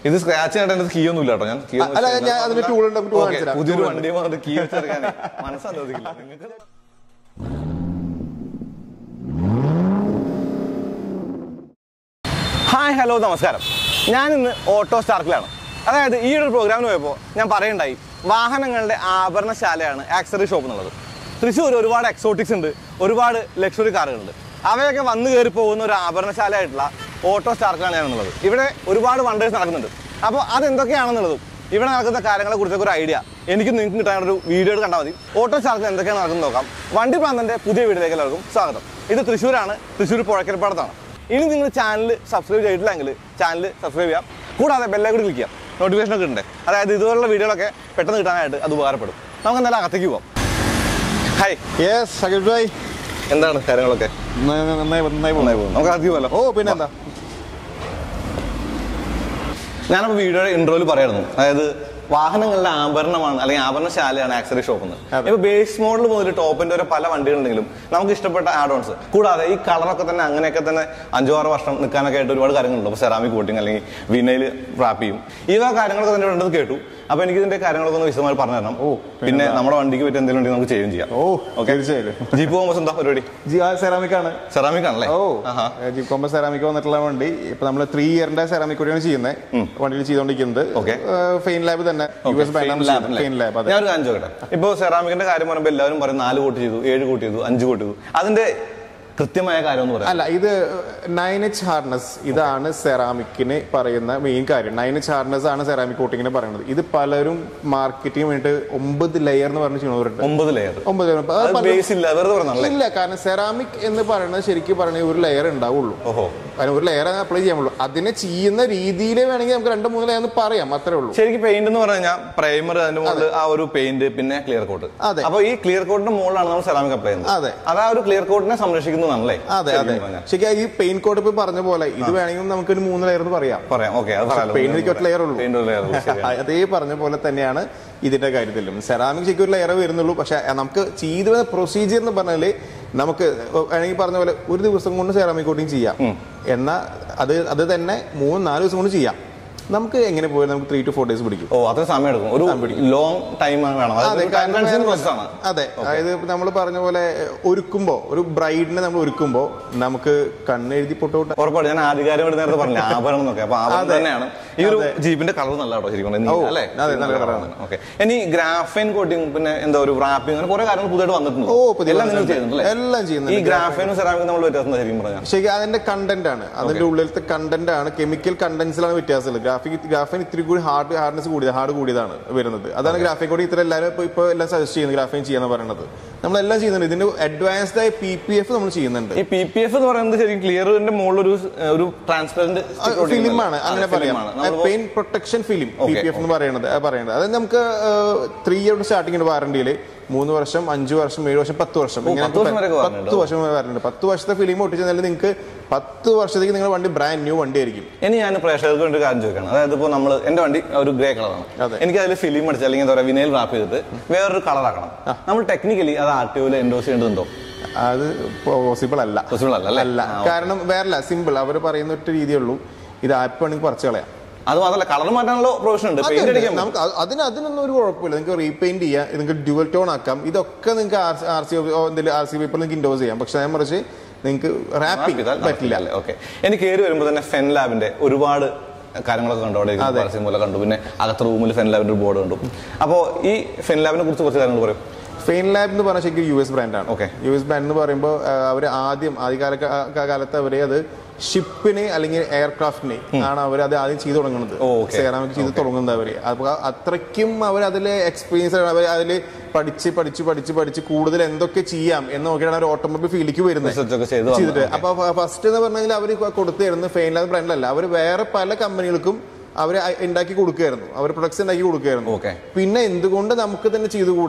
ഇത് സ്ക്രാച്ച് ചെയ്തിട്ട് എന്റെ കീ ഒന്നും ഇല്ല കേട്ടോ ഞാൻ key ഒന്നും അല്ല, വെച്ചിട്ടില്ല. ഞാൻ അതിന്റെ tool ഉണ്ട്, നമുക്ക് tool Okay, കാണിച്ചു തരാം. പുതിയൊരു tool വണ്ടി വന്നിട്ട് കീ വെച്ചെടുക്കാൻ മനസ്സനുവദിക്കില്ല നിങ്ങൾക്ക് ഹായ് ഹലോ നമസ്കാരം ഞാൻ ഇന്ന് ഓട്ടോ സ്റ്റാർക്കിലാണ് അതായത് ഈ ഒരു പ്രോഗ്രാമിന് പോയപ്പോൾ ഞാൻ പറയണ്ടായി വാഹനങ്ങളുടെ ആഭരണശാലയാണ് ആക്സറി ഷോപ്പ് എന്നുള്ളത് തൃശ്ശൂർ ഒരുപാട് എക്സോട്ടിക്സ് ഉണ്ട് ഒരുപാട് ലക്ഷറി കാറുകളുണ്ട് അവയൊക്കെ വന്നു കയറി പോകുന്ന ഒരു ആഭരണശാലയായിട്ടുള്ള ഓട്ടോ സ്റ്റാർക്കിലാണ് ഞാനുള്ളത് ഇവിടെ ഒരുപാട് വണ്ടേഴ്സ് നടക്കുന്നുണ്ട് അപ്പോൾ അതെന്തൊക്കെയാണെന്നുള്ളതും ഇവിടെ നടക്കുന്ന കാര്യങ്ങളെ കുറിച്ചൊക്കെ ഒരു ഐഡിയ എനിക്ക് നിങ്ങൾക്ക് കിട്ടാനുള്ള ഒരു വീഡിയോ കണ്ടാൽ മതി ഓട്ടോ സ്റ്റാർക്കിൽ എന്തൊക്കെയാണ് നടക്കുന്നത് നോക്കാം വണ്ടി പ്രാന്തന്റെ പുതിയ വീഡിയോയിലേക്ക് എല്ലാവർക്കും സ്വാഗതം ഇത് തൃശ്ശൂരാണ് തൃശ്ശൂർ പുഴക്കൽപ്പാടത്താണ് ഇനി നിങ്ങൾ ചാനൽ സബ്സ്ക്രൈബ് ചെയ്തിട്ടില്ലെങ്കിൽ ചാനൽ സബ്സ്ക്രൈബ് ചെയ്യാം കൂടാതെ ബെല്ലൈക്കൺ ക്ലിക്ക് ചെയ്യാം നോട്ടിഫിക്കേഷൻ ഒക്കെ ഉണ്ട് അതായത് ഇതുപോലുള്ള വീഡിയോകളൊക്കെ പെട്ടെന്ന് കിട്ടാനായിട്ട് അത് ഉപകാരപ്പെടും നമുക്ക് എന്തായാലും അകത്തേക്ക് പോവാം ഹായ് യെസ് സകീർ ഭായ് എന്താണ് കാര്യങ്ങളൊക്കെ നന്നായി നന്നായി നന്നായി പോകുന്നു. നന്നായി പോകുന്നു നമുക്ക് അകത്തേക്ക് പോകാലോ ഓ പിന്നെന്താ ഞാനപ്പോൾ വീഡിയോയുടെ ഇൻട്രോയിൽ പറയായിരുന്നു അതായത് വാഹനങ്ങളുടെ ആഭരണമാണ് അല്ലെങ്കിൽ ആഭരണശാലയാണ് ആക്സറി ഷോപ്പ് എന്ന് അതെ. ഇപ്പൊ ബേസ് മോഡൽ മുതൽ ടോപ്പിന്റെ വരെ പല വണ്ടികളുണ്ടെങ്കിലും നമുക്ക് ഇഷ്ടപ്പെട്ട ആഡ് ഓൺസ് കൂടാതെ ഈ കളറൊക്കെ തന്നെ അങ്ങനെയൊക്കെ തന്നെ അഞ്ചോ ആറ് വർഷം നിൽക്കാനൊക്കെ ആയിട്ട് ഒരുപാട് കാര്യങ്ങളുണ്ട് അപ്പോൾ സെറാമിക് കോട്ടിങ് അല്ലെങ്കിൽ വിനയിൽ റാപ്പ് ചെയ്യും ഈ വക കാര്യങ്ങളൊക്കെ തന്നെ ഉണ്ടെന്ന് കേട്ടു അപ്പൊ എനിക്ക് ഇതിന്റെ കാര്യങ്ങളൊക്കെ ഒന്ന് വിശദമായി പറഞ്ഞു തരണം ഓ, പിന്നെ നമ്മുടെ വണ്ടിക്ക് പറ്റിയ എന്തെങ്കിലും ഉണ്ടെങ്കിൽ നമുക്ക് ചെയ്യുകയും ചെയ്യാം ഓ Okay. തീർച്ചയായും ജീപ്പ് പോകുമ്പോൾ എന്താ പരിപാടി ജി ആ സെറാമിക് ആണ് സെറാമിക് ആണല്ലേ ഓ ആഹാ. ജീപ്പ് കോമ്പോ സെറാമിക് വന്നിട്ടുള്ള വണ്ടി ഇപ്പൊ നമ്മൾ ത്രീ ഇയറിന്റെ സെറാമിക് കൂടിയാണ് ചെയ്യുന്നത് വണ്ടിയിൽ ചെയ്തുകൊണ്ടിരിക്കുന്നത് Okay. ഫെയിൻ ലാബ് തന്നെ യു എസ് ബാങ്കാണ് ഫെയിൻ ലാബ് അതെ ഞാൻ ഒരു കാര്യം ചോദിക്കട്ടെ ഇപ്പൊ സെറാമിക്കിന്റെ കാര്യം പറയുമ്പോൾ എല്ലാവരും പറയും നാല് കോട്ട് ചെയ്തു ഏഴ് കോട്ട് ചെയ്തു അഞ്ച് കോട്ട് ചെയ്തു അതിന്റെ കൃത്യമായ കാര്യം എന്ന് പറയാം അല്ല ഇത് നയൻ എച്ച് ഹാർനസ് ഇതാണ് സെറാമിക്കിന് പറയുന്ന മെയിൻ കാര്യം നയൻ എച്ച് ഹാർനസ് ആണ് സെറാമിക് കോട്ടിങ്ങിന് പറയുന്നത് ഇത് പലരും മാർക്കറ്റിംഗ് വേണ്ടിട്ട് ഒമ്പത് ലെയർ എന്ന് പറഞ്ഞ് ചെയ്യുന്നവരുണ്ട് ഒമ്പത് ലെയർ ഒമ്പത് layer. അത് പലരും- ബേസ് ഇല്ല വെറുതെ പറഞ്ഞല്ലേ ഇല്ല കാരണം സെറാമിക് എന്ന് പറയുന്നത് ശരിക്കും പറഞ്ഞാൽ ഒരു ലെയർ ഉണ്ടാവുള്ളൂ ഓഹോ അതിന് ഒരു ലെയർ അപ്ലൈ ചെയ്യാൻ പറ്റുള്ളൂ അതിനെ ചെയ്യുന്ന രീതിയിൽ വേണമെങ്കിൽ നമുക്ക് രണ്ട് മൂന്ന് ലെയർ എന്ന് പറയാം അത്രേ ഉള്ളൂ ശരിക്കും പെയിന്റ് എന്ന് പറഞ്ഞു കഴിഞ്ഞാൽ പ്രൈമർ അതിന്റെ മുകളിൽ ആ ഒരു പെയിന്റ് പിന്നെ ക്ലിയർ കോട്ട് അതെ. അപ്പൊ ഈ ക്ലിയർ കോട്ടിന്റെ മുകളിലാണ് നമ്മൾ സെറാമിക് അപ്ലൈ ചെയ്യുന്നത് അതെ. അത് ആ ഒരു ക്ലിയർ കോട്ടിനെ സംരക്ഷിക്കുന്നതാണല്ലേ അതെ അതെ ശരിക്കും പറഞ്ഞാൽ. ശരിക്കും ഈ പെയിൻ കോഡ് ഇപ്പൊ പറഞ്ഞ പോലെ ഇത് വേണമെങ്കിൽ നമുക്ക് ഒരു മൂന്ന് ലെയർ എന്ന് പറയാം പറയാം ഓക്കെ അത് പറയാലോ പെയിന്റ് എനിക്ക് ഒറ്റ ലെയർ ഉള്ളൂ പെയിന്റ് ഒരു ലെയർ അതേ പറഞ്ഞ പോലെ തന്നെയാണ് ഇതിന്റെ കാര്യത്തിലും സെറാമിക് ശരിക്കും ഒരു ലെയർ വരുന്നുള്ളൂ പക്ഷെ നമുക്ക് ചെയ്തു വരുന്ന പ്രൊസീജിയർ എന്ന് പറഞ്ഞാല് നമുക്ക് വേണമെങ്കിൽ പറഞ്ഞ പോലെ ഒരു ദിവസം കൊണ്ട് സെറാമിക് കോട്ടിങ് ചെയ്യാം എന്നാൽ അത് അത് തന്നെ മൂന്ന് നാല് ദിവസം കൊണ്ട് ചെയ്യാം നമുക്ക് എങ്ങനെ പോയാലും നമുക്ക് ത്രീ ടു ഫോർ ഡേയ്സ് പിടിക്കും ഓ അത്ര സമയം എടുക്കും ഒരു ലോങ് ടൈം വേണം അതെ കാരണം പ്രോസസ് ആണ് അതെ അതായത് നമ്മൾ പറഞ്ഞ പോലെ ഒരുക്കുമ്പോ ഒരു ബ്രൈഡിനെ നമ്മൾ ഒരുക്കുമ്പോ നമുക്ക് കണ്ണെഴുതി പൊട്ടോട്ട് ഉറപ്പാണ് ഞാൻ ആധികാരികമായിട്ട് നേരത്തെ പറഞ്ഞു ആഭരണം എന്നൊക്കെ അപ്പൊ ആഭരണം അതെ. തന്നെയാണ് ഈ ഒരു ജീപ്പിന്റെ കളർ നല്ല കേട്ടോ ശരിക്കും പറഞ്ഞാൽ. ഓ, നീല, അല്ലേ അതെ, നല്ല കളറാണ്. ഓക്കെ ഇനി ഗ്രാഫൈൻ കോട്ടിങ് പിന്നെ എന്താ ഒരു റാപ്പിംഗ് അങ്ങനെ കുറെ കാര്യങ്ങൾ പുതിയതായിട്ട് വന്നിട്ടുണ്ട് ഓ, പുതിയ എല്ലാം നിങ്ങൾ വന്നിട്ടുണ്ട്. ചെയ്യുന്നുണ്ട് അല്ലേ? എല്ലാം ചെയ്യുന്നുണ്ട്. ഈ ഗ്രാഫൈനും സെറാമിക്കും നമ്മൾ വ്യത്യാസം എന്താ ശരിക്കും പറഞ്ഞാൽ ശരി അതിന്റെ കണ്ടന്റ് ആണ് അതിന്റെ ഉള്ളിലത്തെ കണ്ടന്റ് ആണ് കെമിക്കൽ കണ്ടന്റ്സിലാണ് വ്യത്യാസമുള്ളത് ഗ്രാഫിക് ഗ്രാഫിൻ ഇത്തിരി കൂടി ഹാർഡ് ഹാർഡ്നെസ് കൂടിയത് ഹാർഡ് കൂടിയതാണ് വരുന്നത് അതാണ് ഗ്രാഫിക് കൂടി ഇത്ര എല്ലാവരും ഇപ്പൊ ഇപ്പൊ എല്ലാം സജസ്റ്റ് ചെയ്യുന്നത് ഗ്രാഫിൻ ചെയ്യാന്ന് പറയുന്നത് നമ്മളെല്ലാം ചെയ്യുന്നുണ്ട് ഇതിന്റെ അഡ്വാൻസ്ഡ് ആയ പി പി എഫ് നമ്മൾ ചെയ്യുന്നുണ്ട് ഈ പി പി എഫ് എന്ന് പറയുന്നത് ശരിക്കും ക്ലിയറിന്റെ മുകളിൽ ഒരു ഒരു ട്രാൻസ്പെറന്റ് ഫിലിമാണ് അങ്ങനെ പറയാം paint protection film P P F എന്ന് പറയുന്നത് ആ പറയുന്നത് അത് നമുക്ക് ത്രീ ഇയർ സ്റ്റാർട്ടിംഗ് വാറണ്ടിയിൽ മൂന്ന് വർഷം അഞ്ച് വർഷം ഏഴ് വർഷം പത്ത് വർഷം ഇങ്ങനെ പത്ത് വർഷം വരെയൊക്കെ warranty പത്ത് വർഷം വരെ വാറണ്ടി പത്ത് വർഷത്തെ ഫിലിം ഒട്ടിച്ചാൽ നിങ്ങൾക്ക് പത്ത് വർഷത്തേക്ക് നിങ്ങളുടെ വണ്ടി ബ്രാൻഡ് ന്യൂ വണ്ടി ആയിരിക്കും ഇനി ഞാൻ പ്രേക്ഷകർക്ക് വേണ്ടി ഒരു കാര്യം ചോദിക്കണം അതായത് ഇപ്പോൾ നമ്മൾ എന്റെ വണ്ടി ഒരു ഗ്രേ കളറാണ് അതെ. എനിക്ക് അതിൽ ഫിലിം അടിച്ച് അല്ലെങ്കിൽ എന്താ പറയുക വിനയിൽ റാപ്പ് ചെയ്തിട്ട് വേറൊരു കളറാക്കണം നമ്മൾ ടെക്നിക്കലി അത് ആർ ടി ഒയിൽ എൻഡോസ് ചെയ്യേണ്ടതുണ്ടോ അത് പോസിബിൾ അല്ല പോസിബിൾ അല്ല അല്ലേ അല്ല ആ, കാരണം വേറല്ല സിമ്പിൾ അവർ പറയുന്ന ഒറ്റ രീതിയേ ഉള്ളൂ ഇത് ആപ്പ് വേണമെങ്കിൽ പറിച്ചു കളയാം അത് മാത്രമല്ല കളർ മാറ്റാനുള്ള പ്രൊവിഷൻ ഉണ്ട് പെയിന്റ് അതുണ്ട്. അടിക്കാൻ നമുക്ക് അത് അതിന് അതിനൊന്നും ഒരു കുഴപ്പമില്ല നിങ്ങൾക്ക് റീപെയിന്റ് ചെയ്യാം നിങ്ങൾക്ക് ഡ്യുവൽ ടോൺ ആക്കാം ഇതൊക്കെ നിങ്ങൾക്ക് ആർ സി എന്തെങ്കിലും ആർ സി പേപ്പർ നിങ്ങൾക്ക് ഇൻഡോസ് ചെയ്യാം പക്ഷെ ഞാൻ മറിച്ച് നിങ്ങൾക്ക് റാപ്പിംഗ് പറ്റില്ല ഓക്കെ എനിക്ക് കയറി വരുമ്പോൾ തന്നെ ഫെൻ ലാബിന്റെ ഒരുപാട് കാര്യങ്ങളൊക്കെ കണ്ടു അവിടെ അതെ. പരസ്യം പോലെ കണ്ടു പിന്നെ അകത്ത് റൂമിൽ ഫെൻ ലാബിന്റെ ഒരു ബോർഡ് കണ്ടു അപ്പോൾ ഈ ഫെൻ ലാബിനെ കുറിച്ച് കുറച്ച് കാര്യങ്ങൾ പറയും ഫെയിൻ ലാബ് എന്ന് പറഞ്ഞാൽ ശരിക്കും യു എസ് ബ്രാൻഡാണ് Okay. യു എസ് ബ്രാൻഡ് എന്ന് പറയുമ്പോൾ അവർ ആദ്യം ആദ്യകാല ക- കാലത്ത് അവരെ അത് ഷിപ്പിന് അല്ലെങ്കിൽ എയർക്രാഫ്റ്റിന് ആണ് അവർ അത് ആദ്യം ചെയ്തു തുടങ്ങുന്നത് ഓ, okay. സെറാമിക് ചെയ്ത് തുടങ്ങുന്നത് അവര് അപ്പൊ അത്രയ്ക്കും അവർ അതിലെ എക്സ്പീരിയൻസ് അവർ അതിൽ പഠിച്ച് പഠിച്ച് പഠിച്ച് പഠിച്ച് കൂടുതൽ എന്തൊക്കെ ചെയ്യാം എന്ന് നോക്കിയാണ് അവർ ഓട്ടോമൊബൈൽ ഫീൽഡിലേക്ക് വരുന്നത് റിസർച്ച് ഒക്കെ ചെയ്ത് ചെയ്തിട്ട് വന്നത്. അപ്പൊ ഫസ്റ്റ് എന്ന് പറഞ്ഞാൽ അവർ കൊടുത്തു തരുന്നത് ഫെയിൻലാബ് ബ്രാൻഡിലല്ല അവർ വേറെ പല കമ്പനികൾക്കും അവർ ഉണ്ടാക്കി കൊടുക്കുകയായിരുന്നു അവർ പ്രൊഡക്ട്സ് ഉണ്ടാക്കി കൊടുക്കുകയായിരുന്നു Okay. പിന്നെ എന്തുകൊണ്ട് നമുക്ക് തന്നെ ചെയ്തുകൂടാ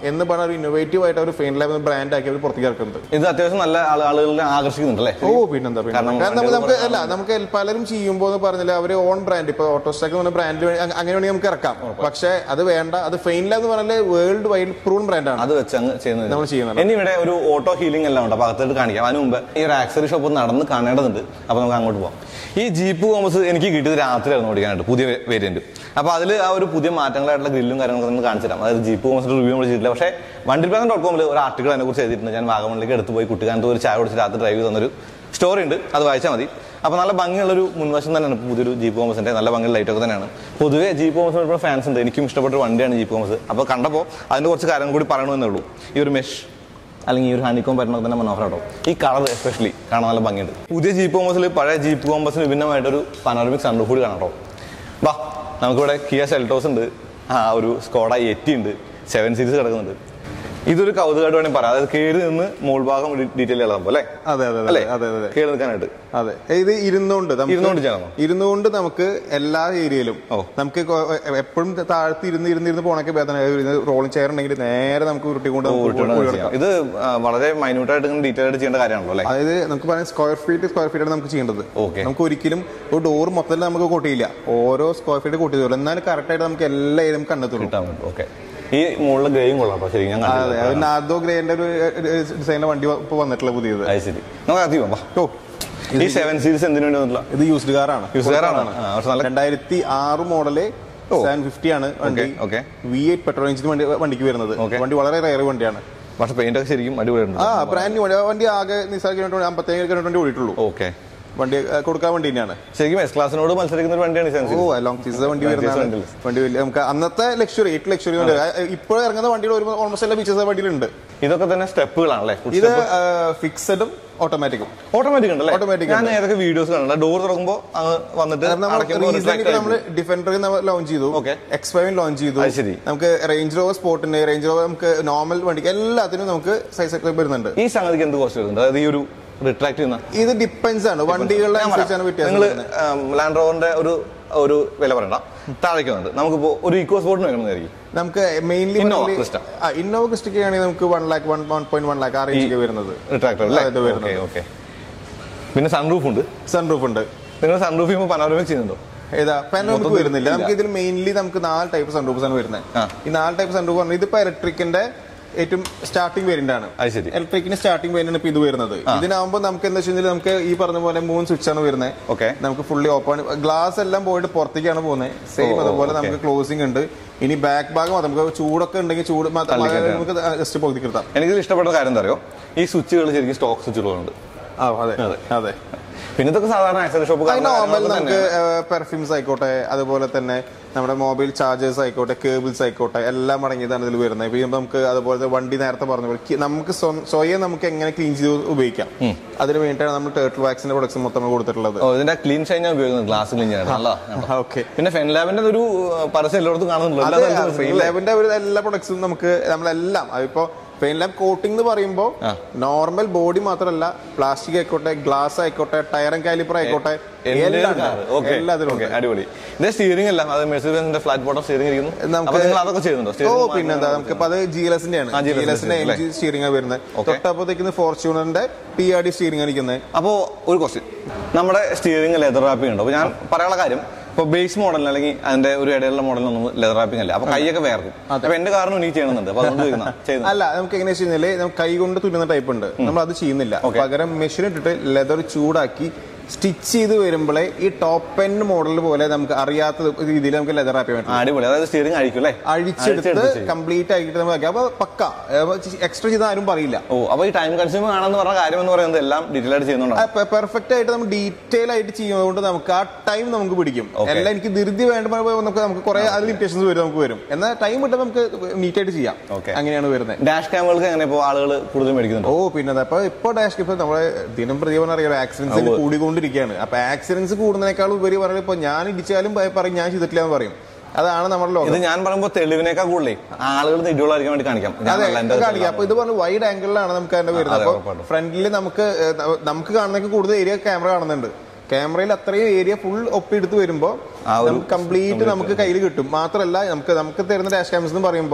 എന്ന് പറഞ്ഞ ഒരു ഇന്നോവേറ്റീവ് ആയിട്ട് ഒരു ഫെയിൻ ലാബ് ബ്രാൻഡ് ആക്കി അവർ പുറത്തേക്ക് ഇറക്കുന്നത് ഇത് അത്യാവശ്യം നല്ല ആള് ആളുകളെ ആകർഷിക്കുന്നുണ്ട് അല്ലേ ഓ പിന്നെന്താ പിന്നെ കാരണം കാരണം നമുക്ക് നമുക്ക് അല്ല നമുക്ക് എൽ- പലരും ചെയ്യുമ്പോൾ എന്ന് പറഞ്ഞാൽ അവര് ഓൺ ബ്രാൻഡ് ഇപ്പൊ ഓട്ടോസ്റ്റാക്ക് എന്ന് പറഞ്ഞ ബ്രാൻഡ് അങ്ങനെ വേണമെങ്കിൽ നമുക്ക് ഇറക്കാം പക്ഷെ അത് വേണ്ട അത് ഫെയിൻ ലാബ് എന്ന് പറഞ്ഞാൽ വേൾഡ് വൈഡ് പ്രൂൺ ബ്രാൻഡാണ് അത് വെച്ച് അങ്ങ് ചെയ്യുന്നത് നമ്മൾ ചെയ്യുന്നത് ഇനി ഇവിടെ ഒരു ഓട്ടോ ഹീലിംഗ് എല്ലാം ഉണ്ട് അപ്പൊ അകത്തോട്ട് കാണിക്കാം അതിന് മുമ്പ് ഈ ഒരു ആക്സറി ഷോപ്പ് നടന്ന് കാണേണ്ടതുണ്ട് അപ്പൊ നമുക്ക് അങ്ങോട്ട് പോകാം ഈ ജീപ്പ് കോമസ് എനിക്ക് കിട്ടിയത് രാത്രിയായിരുന്നു ഓടിക്കാനായിട്ട് പുതിയ വേരിയന്റ് അപ്പൊ അതിൽ ആ ഒരു പുതിയ മാറ്റങ്ങളായിട്ടുള്ള ഗ്രില്ലും കാര്യങ്ങളൊക്കെ നമ്മൾ കാണിച്ചു തരാം അതായത് ജീപ്പ് കോമസിന്റെ റിവ്യൂ നമ്മൾ ചെയ്തിട്ടില്ല പക്ഷേ വണ്ടി പ്ലാൻ ഡോട്ട് കോമിൽ ഒരു ആർട്ടിക്കിൾ അതിനെ കുറിച്ച് എഴുതിയിട്ടുണ്ട് ഞാൻ വാഗമണിലേക്ക് എടുത്ത് പോയി കുട്ടിക്കാനത്ത് ഒരു ചായ കുടിച്ച് രാത്രി ഡ്രൈവ് തന്നൊരു സ്റ്റോറി ഉണ്ട് അത് വായിച്ചാൽ മതി അപ്പോൾ നല്ല ഭംഗിയുള്ളൊരു മുൻവശം തന്നെയാണ് ഇപ്പോൾ പുതിയൊരു ജീപ്പ് കോമസിന്റെ നല്ല ഭംഗിയുള്ള ലൈറ്റൊക്കെ തന്നെയാണ് പൊതുവേ ജീപ്പ് കോമസിന് ഒരുപാട് ഫാൻസ് ഉണ്ട് എനിക്കും ഇഷ്ടപ്പെട്ട ഒരു വണ്ടിയാണ് ജീപ്പ് കോമസ് അപ്പോൾ കണ്ടപ്പോൾ അതിന്റെ കുറച്ച് കാര്യങ്ങൾ കൂടി പറയണമെന്നേ ഉള്ളൂ ഈ ഒരു മെഷ് അല്ലെങ്കിൽ ഈ ഒരു ഹണിക്കോം പറ്റുന്നത് തന്നെ മനോഹരമാട്ടോ ഈ കളർ എസ്പെഷ്യലി കാണാൻ നല്ല ഭംഗിയുണ്ട് പുതിയ ജീപ്പ് കോമ്പസിൽ പഴയ ജീപ്പ് കോമ്പസിന് വിഭിന്നമായിട്ടൊരു പനോറമിക് സൺറൂഫ് കൂടി കാണാം കേട്ടോ വാ നമുക്കിവിടെ കിയ സെൽട്ടോസ് ഉണ്ട് ആ ഒരു സ്കോഡ എറ്റി ഉണ്ട് സെവൻ സീരീസ് കിടക്കുന്നുണ്ട് ഇതൊരു കൗതുകമായിട്ട് വേണമെങ്കിൽ പറയാം അതായത് കയറി നിന്ന് മോൾ ഭാഗം ഡീറ്റെയിൽ ചെയ്യണം അല്ലേ അതെ അതെ അല്ലേ അതെ അതെ അതെ കയറി നിൽക്കാനായിട്ട് അതെ ഇത് ഇരുന്നുകൊണ്ട് നമുക്ക് ഇരുന്നുകൊണ്ട് ചെയ്യണോ? ഇരുന്നുകൊണ്ട് നമുക്ക് എല്ലാ ഏരിയയിലും ഓ. നമുക്ക് എപ്പോഴും താഴ്ത്തി ഇരുന്ന് ഇരുന്ന് ഇരുന്ന് പോണൊക്കെ വേദന റോളിംഗ് ചെയർ ഉണ്ടെങ്കിൽ നേരെ നമുക്ക് ഉരുട്ടിക്കൊണ്ട് നമുക്ക് ഉരുട്ടുകൊണ്ട് പോയി ചെയ്യാം. കൊടുക്കാം. ഇത് ആ, വളരെ മൈന്യൂട്ടായിട്ട് ഇങ്ങനെ ഡീറ്റെയിൽ ആയിട്ട് ചെയ്യേണ്ട കാര്യമാണല്ലോ അല്ലേ അതായത് നമുക്ക് പറയാം സ്ക്വയർ ഫീറ്റ് സ്ക്വയർ ഫീറ്റ് ആണ് നമുക്ക് ചെയ്യേണ്ടത് Okay. നമുക്ക് ഒരിക്കലും ഒരു ഡോർ മൊത്തത്തിൽ നമുക്ക് കൊട്ടിയില്ല ഓരോ സ്ക്വയർ ഫീറ്റ് കൊട്ടി തരും എന്നാലും കറക്റ്റ് ആയിട്ട് നമുക്ക് എല്ലാ ഏരിയയും കണ്ടെത്തുള്ളൂ കിട്ടാൻ പറ്റും ഓക്കെ ഈ മുകളിൽ ഗ്രേയും കൊള്ളാം കേട്ടോ ശരി ഞാൻ അതെ കണ്ടില്ല അത് നാദോ ഗ്രേന്റെ ഒരു ഡിസൈനിലെ വണ്ടി ഇപ്പൊ വന്നിട്ടുള്ള പുതിയത് അത് ശരി നമുക്ക് അതി വാ ഓ ഈ സെവൻ സീരീസ് എന്തിനു വേണ്ടി വന്നിട്ടുള്ള ഇത് യൂസ്ഡ് കാറാണ് Used car ആണ്. ആ, പക്ഷെ നല്ല- രണ്ടായിരത്തി ആറ് മോഡല് ഓ. സെവൻ ഫിഫ്റ്റി ആണ് വണ്ടി okay. V eight petrol engine വണ്ടി വണ്ടിക്ക് വരുന്നത് Okay. വണ്ടി വളരെ റയർ വണ്ടിയാണ് പക്ഷെ പെയിന്റ് ഒക്കെ ശരിക്കും അടിപൊളിയുണ്ട് ആ ബ്രാൻഡ് ന്യൂ വണ്ടി ആ വണ്ടി ആകെ നിസാർ കിലോമീറ്റർ അമ്പത്തേഴ് കിലോമീറ്റർ ഓടിയിട്ടുള്ളൂ ഓക്കെ വണ്ടി ആ, കൊടുക്കാൻ വണ്ടി തന്നെയാണ് ശരിക്കും എസ് ക്ലാസിനോട് മത്സരിക്കുന്ന ഒരു വണ്ടിയാണ് seven O series long season വണ്ടി Long വരുന്നതാണ് season വണ്ടി. വണ്ടി വലിയ നമുക്ക് അന്നത്തെ ലക്ഷറി എയ്റ്റ് ലക്ഷറി ഇപ്പോൾ ഇറങ്ങുന്ന വണ്ടികൾ ഒരു ഓൾമോസ്റ്റ് എല്ലാ ഫീച്ചേഴ്സ് വണ്ടിയിലുണ്ട് ഇതൊക്കെ തന്നെ സ്റ്റെപ്പുകളാണല്ലേ ഇത് ഫിക്സഡും ഓട്ടോമാറ്റിക്കും ഓട്ടോമാറ്റിക് ഉണ്ടല്ലേ Automatic ഞാൻ ഏതൊക്കെ വീഡിയോസ് കണ്ടു ഡോർ തുറക്കുമ്പോൾ അങ്ങ് വന്നിട്ട് അടയ്ക്കുമ്പോൾ retract ആയി നമ്മൾ ഡിഫൻഡർ ലോഞ്ച് ചെയ്തു Okay. എക്സ് ഫൈവ് ലോഞ്ച് ചെയ്തു അത് ശരി. നമുക്ക് റേഞ്ച് റോവർ സ്പോർട്ടിന് റേഞ്ച് റോവർ നമുക്ക് നോർമൽ വണ്ടിക്ക് എല്ലാത്തിനും നമുക്ക് സൈസ് ഒക്കെ വരുന്നുണ്ട് ഈ സംഗതിക്ക് എന്ത് കോസ്റ്റ് വരുന്നുണ്ട് അതായത് ഈ ഒരു റിട്രാക്ട് ചെയ്യുന്ന ഇത് ഡിപ്പെൻസ് ആണ് വണ്ടികളുടെ അനുസരിച്ചാണ് വ്യത്യാസം നിങ്ങൾ വരുന്നത്. ലാൻഡ് റോവറിന്റെ ഒരു ഒരു വില പറയണ്ട താഴേക്ക് വന്നിട്ട് നമുക്കിപ്പോ ഒരു ഇക്കോ സ്പോർട്ടിന് വേണമെന്നായിരിക്കും നമുക്ക് മെയിൻലി Innova Crista. ഇന്നോവ ക്രിസ്റ്റയ്ക്ക് ആണെങ്കിൽ നമുക്ക് one lakh one one point one lakh ആ റേഞ്ച് വരുന്നത് റിട്രാക്ടർ ആ, ഇത് വരുന്നത്. ഓക്കെ ഓക്കെ പിന്നെ സൺറൂഫ് ഉണ്ട് സൺറൂഫ് ഉണ്ട് നിങ്ങൾ സൺറൂഫ് ചെയ്യുമ്പോൾ പനോരമിക് ചെയ്യുന്നുണ്ടോ ഏതാ പാനോമിക് മൊത്തത്തിൽ വരുന്നില്ല ഇല്ല. നമുക്ക് ഇതിൽ മെയിൻലി നമുക്ക് നാല് ടൈപ്പ് സൺറൂഫ്സ് ആണ് വരുന്നത് ആ. ഈ നാല് ടൈപ്പ് സൺറൂഫ് പറഞ്ഞാൽ ഇതിപ്പോ ഇലക്ട്രിക്കിന്റെ ഏറ്റവും സ്റ്റാർട്ടിംഗ് വേരിയന്റ് ആണ് അത് ശരി. ഇലക്ട്രിക്കിന്റെ സ്റ്റാർട്ടിംഗ് വേരിയന്റ് ആണ് ഇപ്പൊ ഇത് വരുന്നത് ഇതിനാകുമ്പോൾ നമുക്ക് എന്താ വെച്ചാൽ നമുക്ക് ഈ പറഞ്ഞ പോലെ മൂന്ന് സ്വിച്ച് ആണ് വരുന്നത് ഓക്കെ നമുക്ക് ഫുള്ളി ഓപ്പൺ ഗ്ലാസ് എല്ലാം പോയിട്ട് പുറത്തേക്കാണ് പോകുന്നത് സെയിം ഓ, അതുപോലെ okay. നമുക്ക് ക്ലോസിംഗ് ഉണ്ട് ഇനി ബാക്ക് ഭാഗം നമുക്ക് ചൂടൊക്കെ ഉണ്ടെങ്കിൽ ചൂട് മാത്രം തള്ളിക്കയറ്റാം. നമുക്ക് ജസ്റ്റ് പൊക്കി കിട്ടാം എനിക്കിത് ഇഷ്ടപ്പെട്ട കാര്യം എന്താ അറിയോ ഈ സ്വിച്ചുകൾ ശരിക്കും സ്റ്റോക്ക് സ്വിച്ചുകളുണ്ട് ആ അതെ അതെ. അതെ പിന്നെ ഇതൊക്കെ സാധാരണ ആക്സറി ഷോപ്പ് നോർമൽ നമുക്ക് പെർഫ്യൂംസ് ആയിക്കോട്ടെ അതുപോലെ തന്നെ നമ്മുടെ മൊബൈൽ ചാർജേഴ്സ് ആയിക്കോട്ടെ കേബിൾസ് ആയിക്കോട്ടെ എല്ലാം അടങ്ങിയതാണ് ഇതിൽ വരുന്നത് ഇപ്പൊ നമുക്ക് അതുപോലെ വണ്ടി നേരത്തെ പറഞ്ഞ പോലെ കി- നമുക്ക് സ്വ- സ്വയം നമുക്ക് എങ്ങനെ ക്ലീൻ ചെയ്ത് ഉപയോഗിക്കാം അതിന് വേണ്ടിയിട്ടാണ് നമ്മൾ ടേർട്ടിൽ വാക്സിന്റെ പ്രൊഡക്ട്സ് മൊത്തം കൊടുത്തിട്ടുള്ളത് ഓ ഇതിന്റെ ക്ലീൻ ഷൈൻ ഞാൻ ഉപയോഗിക്കുന്നത് ഗ്ലാസ് ക്ലീൻ ചെയ്യാൻ നല്ല ഓക്കെ പിന്നെ ഫെൻ ലാബിന്റെ ഒരു uh, പരസ്യം എല്ലായിടത്തും കാണുന്നുണ്ടല്ലോ എല്ലാ സ്ഥലത്തും ഫെയിൻ ലാബിന്റെ ഒരു എല്ലാ പ്രൊഡക്ട്സും നമുക്ക് നമ്മളെല്ലാം അതിപ്പോ ഫെയിൻ ലാബ് കോട്ടിംഗ് എന്ന് പറയുമ്പോൾ ആ. നോർമൽ ബോഡി മാത്രമല്ല പ്ലാസ്റ്റിക് ആയിക്കോട്ടെ ഗ്ലാസ് ആയിക്കോട്ടെ ടയർ ആൻഡ് കാലിപ്പർ ആയിക്കോട്ടെ എല്ലാം ഉണ്ട്. എല്ലാത്തിലും ഉണ്ട്. അടിപൊളി ഇതിന്റെ സ്റ്റിയറിംഗ് എല്ലാം അത് മെഴ്സിഡസിന്റെ ഫ്ലാറ്റ് ബോട്ടം സ്റ്റിയറിംഗ് ഇരിക്കുന്നു നമുക്ക് അപ്പൊ നിങ്ങൾ അതൊക്കെ ചെയ്യുന്നുണ്ടോ ഓ Steering പിന്നെന്താ നമുക്ക് അത് ജി എൽ എസിന്റെ ആണ് ആ, GLS ജി എൽ എസിന്റെ എം അല്ലേ? ജി സ്റ്റിയറിംഗ് വരുന്നത് Okay. തൊട്ടപ്പുറത്തേക്ക് ഫോർച്യൂണറിന്റെ പി ആർ ഡി സ്റ്റിയറിംഗ് ആയിരിക്കുന്നത് അപ്പോ ഒരു ക്വസ്റ്റ്യൻ നമ്മുടെ സ്റ്റിയറിംഗ് ലെതർ റാപ്പിംഗ് ഉണ്ട് അപ്പൊ ഞാൻ പറയാനുള്ള കാര്യം ഇപ്പൊ ബേസ് മോഡലിന് അല്ലെങ്കിൽ അതിന്റെ ഒരു ഇടയിലുള്ള മോഡലിനൊന്നും ലെതർ റാപ്പിംഗ് അല്ല അപ്പൊ കൈയൊക്കെ വേർക്കും അപ്പൊ എന്റെ കാറിനും നീ ചെയ്യണമെന്നുണ്ട് അപ്പൊ അതുകൊണ്ട് ചോദിക്കുന്ന ചെയ്യുന്നു അല്ല നമുക്ക് എങ്ങനെ വെച്ച് കഴിഞ്ഞാല് നമുക്ക് കൈ കൊണ്ട് തുന്നുന്ന ടൈപ്പ് ഉണ്ട് നമ്മൾ അത് ചെയ്യുന്നില്ല Okay. പകരം മെഷീൻ ഇട്ടിട്ട് ലെതർ ചൂടാക്കി സ്റ്റിച്ച് ചെയ്ത് വരുമ്പോഴേ ഈ ടോപ്പ് എൻ മോഡൽ പോലെ നമുക്ക് അറിയാത്ത രീതിയിൽ നമുക്ക് ലെതർ ആപ്പിയാൻ പറ്റും അടിപൊളി അതായത് സ്റ്റിയറിംഗ് അഴിക്കും അല്ലേ അഴിച്ചെടുത്ത് ചെയ്യും. കംപ്ലീറ്റ് ആക്കിയിട്ട് നമുക്ക് ആക്കി. അപ്പൊ പക്ക എക്സ്ട്രാ ചെയ്താൽ ആരും പറയില്ല ഓ അപ്പൊ ഈ ടൈം കൺസ്യൂമിംഗ് ആണെന്ന് പറഞ്ഞ കാര്യം എന്ന് പറയുന്നത് എല്ലാം ഡീറ്റെയിൽ ആയിട്ട് ചെയ്യുന്നുണ്ടാവും പെർഫെക്റ്റ് ആയിട്ട് നമ്മൾ ഡീറ്റെയിൽ ആയിട്ട് ചെയ്യുന്നതുകൊണ്ട് നമുക്ക് ആ ടൈം നമുക്ക് പിടിക്കും Okay. എല്ലാം എനിക്ക് ധൃതി വേണ്ട നമുക്ക് നമുക്ക് കുറെ അത് ലിമിറ്റേഷൻസ് വരും നമുക്ക് വരും എന്നാൽ ടൈം കിട്ടുമ്പോൾ നമുക്ക് നീറ്റ് ആയിട്ട് ചെയ്യാം Okay. അങ്ങനെയാണ് വരുന്നത് ഡാഷ് ക്യാമുകൾക്ക് എങ്ങനെ ഇപ്പോൾ ആളുകൾ കൂടുതൽ മേടിക്കുന്നുണ്ടോ ഓ പിന്നെ അപ്പൊ ഇപ്പൊ ഡാഷ് ഇപ്പൊ നമ്മളെ ദിനം പ്രതി അറിയാം ആക്സിഡൻസ് കൂടിക്കൊണ്ടിരിക്കുകയാണ് അപ്പൊ ആക്സിഡൻസ് കൂടുന്നതിനേക്കാൾ ഉപരി പറയുന്നത് ഇപ്പൊ ഞാൻ ഇടിച്ചാലും ഭയ- പറയും ഞാൻ ചെയ്തിട്ടില്ല എന്ന് പറയും അതാണ് നമ്മുടെ ഇത് ലോകം ഞാൻ പറയുമ്പോൾ തെളിവിനേക്കാൾ കൂടുതലേ ആളുകൾ ഇടിയോളായിരിക്കാൻ വേണ്ടി കാണിക്കാം ഞാൻ അതെ അല്ല, എൻ്റെ കാണിക്കാം അപ്പൊ ഇത് പറഞ്ഞ വൈഡ് ആംഗിളിലാണ് നമുക്ക് അതിന്റെ വരുന്നത് അതെ, അപ്പൊ ഉറപ്പായിട്ടും. ഫ്രണ്ടിൽ നമുക്ക് ഏഹ്, ന- നമുക്ക് കാണുന്നതിന് കൂടുതൽ ഏരിയ ക്യാമറ കാണുന്നുണ്ട് ക്യാമറയിൽ അത്രയും ഏരിയ ഫുൾ ഒപ്പിയെടുത്ത് വരുമ്പോൾ ആ ഒരു നമുക്ക് കംപ്ലീറ്റ് നമുക്ക് കയ്യിൽ കിട്ടും മാത്രമല്ല നമുക്ക് നമുക്ക് തരുന്ന ഡാഷ് ക്യാമറസ് എന്ന് പറയുമ്പോൾ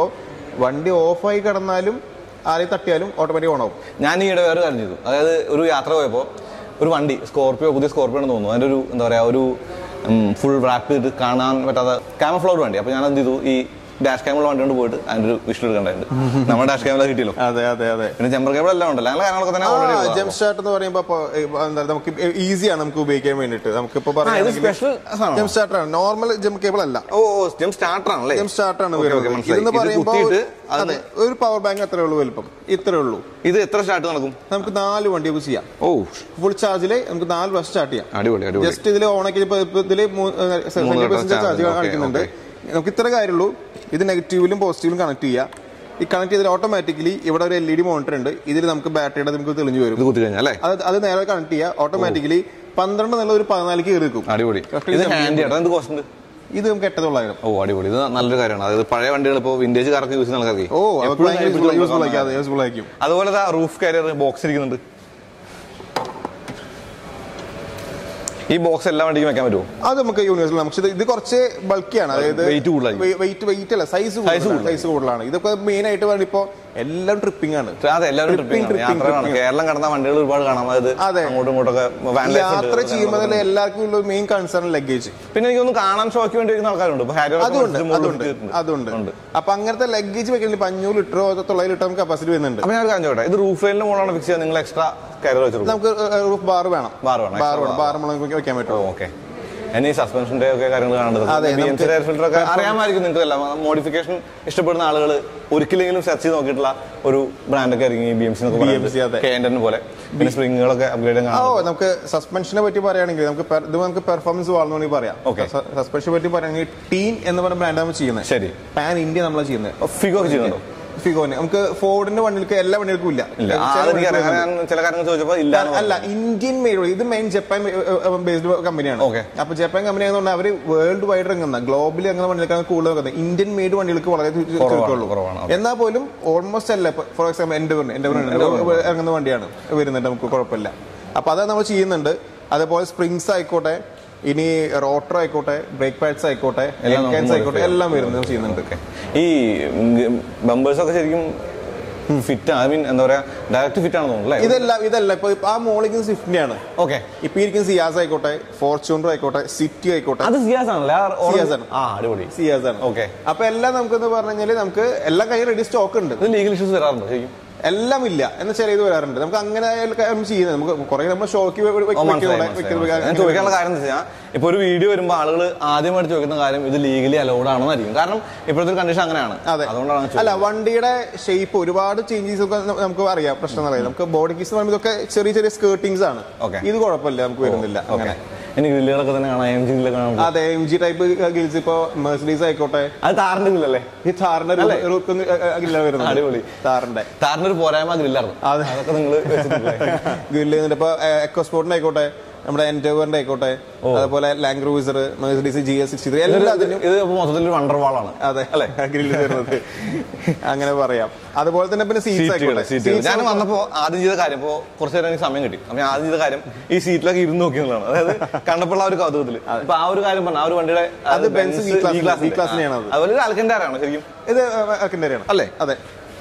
വണ്ടി ഓഫായി കിടന്നാലും ആരെയും തട്ടിയാലും ഓട്ടോമാറ്റിക് ഓൺ ആവും ഞാൻ ഈയിടെ വേറെ കാര്യം ചെയ്തു അതായത് ഒരു യാത്ര പോയപ്പോൾ ഒരു വണ്ടി സ്കോർപ്പിയോ പുതിയ സ്കോർപ്പിയോ ആണെന്ന് തോന്നുന്നു അതിൻ്റെ ഒരു എന്താ പറയുക ഒരു ഫുൾ റാപ്പ് ചെയ്ത് കാണാൻ പറ്റാത്ത ക്യാമഫ്ലവർ വണ്ടി അപ്പോൾ ഞാൻ എന്ത് ചെയ്തു ഈ ഡാഷ് ക്യാമുള്ള വണ്ടി കൊണ്ട് പോയിട്ട് അതിൻ്റെ ഒരു വിഷ്വൽ എടുക്കണ്ടായിരുന്നു നമ്മുടെ ഡാഷ് ക്യാമറ കിട്ടിയല്ലോ അതെ അതെ അതെ പിന്നെ ജമ്പർ കേബിൾ എല്ലാം ഉണ്ടല്ലോ അങ്ങനെ കാര്യങ്ങളൊക്കെ തന്നെ already ഉള്ളതാണ്. ജംപ് സ്റ്റാർട്ട് എന്ന് പറയുമ്പോൾ അപ്പൊ, ഏ, എന്താ നമുക്ക് ഈസിയാണ് നമുക്ക് ഉപയോഗിക്കാൻ വേണ്ടിയിട്ട് നമുക്കിപ്പോ ആ, ഇത് സ്പെഷ്യൽ ജംപ് സ്റ്റാർട്ടർ ആണ് നോർമൽ ജംപ് കേബിൾ അല്ല ഓ ഓ ജംപ് സ്റ്റാർട്ടർ ആണല്ലേ ജംപ് സ്റ്റാർട്ട് ആണ് Okay, okay, വരുന്നത് മനസ്സിലായി. ഇതെന്ന് ഇത് പറയുമ്പോൾ കുത്തിയിട്ട് അതെ ഒരു പവർ ബാങ്ക് അത്രേ ഉള്ളൂ വലുപ്പം ഇത്രേ ഉള്ളൂ ഇത് എത്ര സ്റ്റാർട്ട് നടക്കും നമുക്ക് നാല് വണ്ടി നമുക്ക് ചെയ്യാം ഓ ഫുൾ ചാർജില് നമുക്ക് നാല് പ്രാവശ്യം സ്റ്റാർട്ട് ചെയ്യാം അടിപൊളി അടിപൊളി ജസ്റ്റ് ഇതിൽ ഓൺ ആക്കി ഇതില് ചാർജ് Okay, കാണിക്കുന്നുണ്ട് നമുക്ക് ഇത്ര കാര്യമുള്ളൂ ഇത് നെഗറ്റീവിലും പോസിറ്റീവിലും കണക്ട് ചെയ്യാം ഈ കണക്ട് ചെയ്തിൽ ഓട്ടോമാറ്റിക്കലി ഇവിടെ ഒരു എൽ ഇ ഡി മോണിറ്റർ ഉണ്ട് ഇതിൽ നമുക്ക് ബാറ്ററിയുടെ നമുക്ക് തെളിഞ്ഞു വരും ഇത് കുത്തി കഴിഞ്ഞാൽ അല്ലേ അത് അത് നേരെ കണക്ട് ചെയ്യുക ഓട്ടോമാറ്റിക്കലി പന്ത്രണ്ട് നല്ല ഒരു പതിനാലിക്ക് കയറി നിൽക്കും അടിപൊളി Correct ഇത് ഇത് ഹാൻഡി ആട്ടോ എന്ത് കോസ്റ്റ് ഉണ്ട് ഇത് നമുക്ക് എട്ട് തൊള്ളായിരം ഓ അടിപൊളി ഇത് നല്ലൊരു കാര്യമാണ് അതായത് പഴയ വണ്ടികൾ ഇപ്പോൾ വിന്റേജ് കാർക്ക് യൂസ് ചെയ്യുന്ന ആൾക്കാർക്ക് ഓ അവർക്ക് എപ്പോഴും ഭയങ്കര പിടിച്ച് യൂസ്ഫുൾ കൊണ്ടുപോകാൻ ആയിരിക്കും അതെ യൂസ്ഫുൾ ആയിരിക്കും അതുപോലെ റൂഫ് കാരിയർ ബോക്സ് ഇരിക്കുന്നുണ്ട് ഈ ബോക്സ് എല്ലാ വണ്ടിക്കും വെക്കാൻ പറ്റുമോ അത് നമുക്ക് യൂണിവേഴ്സൽ നമുക്ക് ഇത് ഇത് കുറച്ച് ബൾക്കിയാണ് അതായത് Weight കൂടുതലായിരിക്കും. വെയിറ്റ് വെയിറ്റ് അല്ല സൈസ് കൂടുതലാണ്. സൈസ് കൂടുതലാണ് ഇതൊക്കെ മെയിൻ ആയിട്ട് വേണം ഇപ്പോ എല്ലാം ട്രിപ്പിംഗ് ആണ് അതെ എല്ലാവരും Tripping, ട്രിപ്പിംഗ് tripping, യാത്രകളാണ് tripping. കേരളം കടന്ന വണ്ടികൾ ഒരുപാട് കാണാം അതായത് അതെ. അങ്ങോട്ടും ഇങ്ങോട്ടൊക്കെ van life ഉണ്ട്. യാത്ര ചെയ്യുമ്പോൾ തന്നെ എല്ലാവർക്കും ഉള്ള മെയിൻ കൺസേൺ ലഗേജ് പിന്നെ എനിക്കൊന്ന് കാണാൻ ഷോക്ക് വേണ്ടി വരുന്ന ആൾക്കാരുണ്ട് ഇപ്പൊ ഹാരിയർ ഒക്കെ അതുണ്ട് മേടിച്ചിട്ട് മുകളിൽ അതുണ്ട് ഇട്ടിട്ടുണ്ട്. അതുണ്ട് ഉണ്ട്. അപ്പൊ അങ്ങനത്തെ ലഗേജ് വെക്കണമെങ്കിൽ ഇപ്പൊ അഞ്ഞൂറ് ലിറ്ററോ തൊള്ളായിരം ലിറ്റർ നമുക്ക് കപ്പാസിറ്റി വരുന്നുണ്ട് അപ്പൊ ഞാൻ ഒരു കാര്യം ചോട്ടെ ഇത് റൂഫ് ലൈനിന്റെ മുകളിലാണ് ഫിക്സ് ചെയ്യാൻ നിങ്ങൾ എക്സ്ട്രാ കാരിയർ വെച്ചിട്ടുണ്ട് നമുക്ക് റൂഫ് ബാർ വേണം Bar വേണം, ബാർ extra വേണം ബാർ നമ്മൾ വെക്കാൻ പറ്റുമോ ഓക്കെ എന്നെ ഈ സസ്പെൻഷന്റെ ഒക്കെ കാര്യങ്ങൾ കാണേണ്ടത് അതെ, ബി എം നമുക്ക് സി ഫിൽറ്റർ ഒക്കെ അറിയാമായിരിക്കും നിങ്ങൾക്ക് എല്ലാം മോഡിഫിക്കേഷൻ ഇഷ്ടപ്പെടുന്ന ആളുകൾ ഒരിക്കലെങ്കിലും സെർച്ച് ചെയ്ത് നോക്കിയിട്ടുള്ള ഒരു ബ്രാൻഡൊക്കെ ഇറങ്ങി ബി എം സി എന്നൊക്കെ BMC, അതെ. കെ എൻ പോലെ പിന്നെ സ്പ്രിങ്ങുകളൊക്കെ അപ്ഗ്രേഡ് ഓ നമുക്ക് സസ്പെൻഷനെ പറ്റി പറയുകയാണെങ്കിൽ നമുക്ക് per- ഇത് നമുക്ക് പെർഫോമൻസ് വാളണമെങ്കിൽ പറയാം Okay. സസ്പെൻഷനെ പറ്റി പറയുകയാണെങ്കിൽ ടീൻ എന്ന് പറയുന്ന ബ്രാൻഡ് നമ്മൾ ചെയ്യുന്നത് ശരി പാൻ ഇന്ത്യ നമ്മളാണ് ചെയ്യുന്നത് ഫിഗോ ഒക്കെ ചെയ്യുന്നുണ്ടോ ഫിഗോന് നമുക്ക് ഫോർഡിന്റെ വണ്ടികൾക്ക് എല്ലാ വണ്ടികൾക്കും ഇല്ല ഇല്ല ആ, ചില അതെനിക്കറിയാം വണ്ടികൾക്ക് ഞാൻ ചില കാര്യങ്ങൾ ചോദിച്ചപ്പോൾ ഇല്ല എന്ന് അല്ല ഇന്ത്യൻ മെയ്ഡ് ഇത് മെയിൻ ജപ്പാൻ ബേസ്ഡ് കമ്പനിയാണ് Okay. അപ്പൊ ജപ്പാൻ കമ്പനി ആയതുകൊണ്ട് അവർ വേൾഡ് വൈഡ് ഇറങ്ങുന്ന ഗ്ലോബലി ഇറങ്ങുന്ന വണ്ടികൾക്കാണ് കൂടുതൽ ഇറങ്ങുന്നത് ഇന്ത്യൻ മെയ്ഡ് വണ്ടികൾക്ക് വളരെ ചു- കുറവാണ്, ചുരുക്കമുള്ളൂ കുറവാണ്. Okay. എന്നാൽ പോലും ഓൾമോസ്റ്റ് അല്ല ഫോർ എക്സാമ്പിൾ എന്റെ എന്റെ ഇറങ്ങുന്ന വണ്ടിയാണ് വരുന്നുണ്ട് നമുക്ക് കുഴപ്പമില്ല അപ്പൊ അത് നമ്മൾ ചെയ്യുന്നുണ്ട് അതേപോലെ സ്പ്രിങ്സ് ആയിക്കോട്ടെ ഇനി റോട്ടർ ആയിക്കോട്ടെ ബ്രേക്ക് പാഡ്സ് ആയിക്കോട്ടെ എല്ലാം നമുക്ക് ഹെഡ് ആയിക്കോട്ടെ modify എല്ലാം വരുന്നത് നമ്മൾ ചെയ്യുന്നുണ്ട് ഓക്കെ ഈ ബമ്പേഴ്സ് ഒക്കെ ശരിക്കും ഫിറ്റ് ഐ മീൻ എന്താ പറയാ ഡയറക്റ്റ് ഫിറ്റ് ആണെന്ന് തോന്നുന്നു അല്ലേ ഇതെല്ലാം ഇതല്ല ഇപ്പൊ ആ മോളിക്കുന്ന സ്വിഫ്റ്റിന്റെയാണ് ഓക്കെ ഇപ്പൊ ഇരിക്കുന്ന സിയാസ് ആയിക്കോട്ടെ ഫോർച്യൂണർ ആയിക്കോട്ടെ സിറ്റി ആയിക്കോട്ടെ അത് സിയാസ് ആണല്ലേ ആ orange- സിയാസ് ആണ്. ആ അടിപൊളി സിയാസ് ആണ് Okay. അപ്പൊ എല്ലാം നമുക്ക് എന്ന് പറഞ്ഞു കഴിഞ്ഞാല് നമുക്ക് എല്ലാം കയ്യിൽ റെഡി സ്റ്റോക്ക് ഉണ്ട് ഇത് ലീഗൽ ഇഷ്യൂസ് വരാറുണ്ടോ ശരിക്കും എല്ലാം ഇല്ല എന്ന് ചെറിയത് വരാറുണ്ട് നമുക്ക് അങ്ങനെ ആയാലും ചെയ്യുന്നത് നമുക്ക് കുറെ നമ്മൾ ഷോക്ക് ഓ, മനസ്സിലായി, മനസ്സിലായി, മനസ്സിലായി. ഞാൻ ചോദിക്കാനുള്ള കാര്യം എന്താ വെച്ചാൽ ഇപ്പൊ ഒരു വീഡിയോ വരുമ്പോൾ ആളുകൾ ആദ്യമായിട്ട് ചോദിക്കുന്ന കാര്യം ഇത് ലീഗലി അലൗഡ് ആണെന്നായിരിക്കും കാരണം ഇപ്പോഴത്തെ കണ്ടീഷൻ അങ്ങനെയാണ് അതെ അതുകൊണ്ടാണ് ഞാൻ അല്ല വണ്ടിയുടെ ഷേപ്പ് ഒരുപാട് ചേഞ്ചസ് ഒക്കെ ന- നമുക്ക് അറിയാം പ്രശ്നം അറിയാം നമുക്ക് ബോഡി കീസ് പറയുമ്പോൾ ഇതൊക്കെ ചെറിയ ചെറിയ സ്കേർട്ടിങ്സ് ആണ് Okay. ഇത് കുഴപ്പമില്ല നമുക്ക് വരുന്നില്ല ഓക്കെ അങ്ങനെ ഇനി ഗ്രില്ലുകളൊക്കെ തന്നെ കാണാം എം ജിയിലൊക്കെ കാണാം അതെ എം ജി ടൈപ്പ് ഗിൽസ് ഇപ്പൊ മെഴ്സഡീസ് ആയിക്കോട്ടെ അത് താറിന്റെ ഗ്രില്ലല്ലേ ഈ താറിന്റെ ഗ്രില്ല വരുന്നത് അടിപൊളി. താറിന്റെ താറിന്റെ ഒരു പോരായ്മ ഗ്രില്ലായിരുന്നു അതെ. അതൊക്കെ നിങ്ങൾ ഗ്രില്ല് ഇപ്പൊ എക്കോ സ്പോർട്ടിന്റെ ആയിക്കോട്ടെ നമ്മുടെ എൻറ്റോവറിന്റെ ആയിക്കോട്ടെ അതുപോലെ Land Cruiser Mercedes G S sixty three എല്ലാത്തിനും ഇത് മൊത്തത്തിൽ ഒരു വണ്ടർ വാളാണ് അതെ അല്ലേ? ഗ്രില്ല് വരുന്നത് അങ്ങനെ പറയാം അതുപോലെ തന്നെ പിന്നെ സീറ്റ്സ് സീറ്റുകൾ ആയിക്കോട്ടെ സീറ്റുകൾ Seats ഞാൻ വന്നപ്പോ ആദ്യം ചെയ്ത കാര്യം ഇപ്പോ കുറച്ച് നേരം എനിക്ക് സമയം കിട്ടി അപ്പൊ ഞാൻ ആദ്യം ചെയ്ത കാര്യം ഈ സീറ്റിലൊക്കെ ഇരുന്ന് നോക്കിയെന്നുള്ളതാണ് അതായത് കണ്ടപ്പോൾ ആ ഒരു കൗതുകത്തില് അപ്പൊ ആ ഒരു കാര്യം പറഞ്ഞ ആ ഒരു വണ്ടിയുടെ അത് Benz E class ന്റെ- E class ന്റെയാണ് അത്. അതുപോലെ ഒരു അൽക്കൻഡാരാണ് ശരിക്കും ഇത് അക്കിൻ്റെയാണ് അല്ലേ? അതെ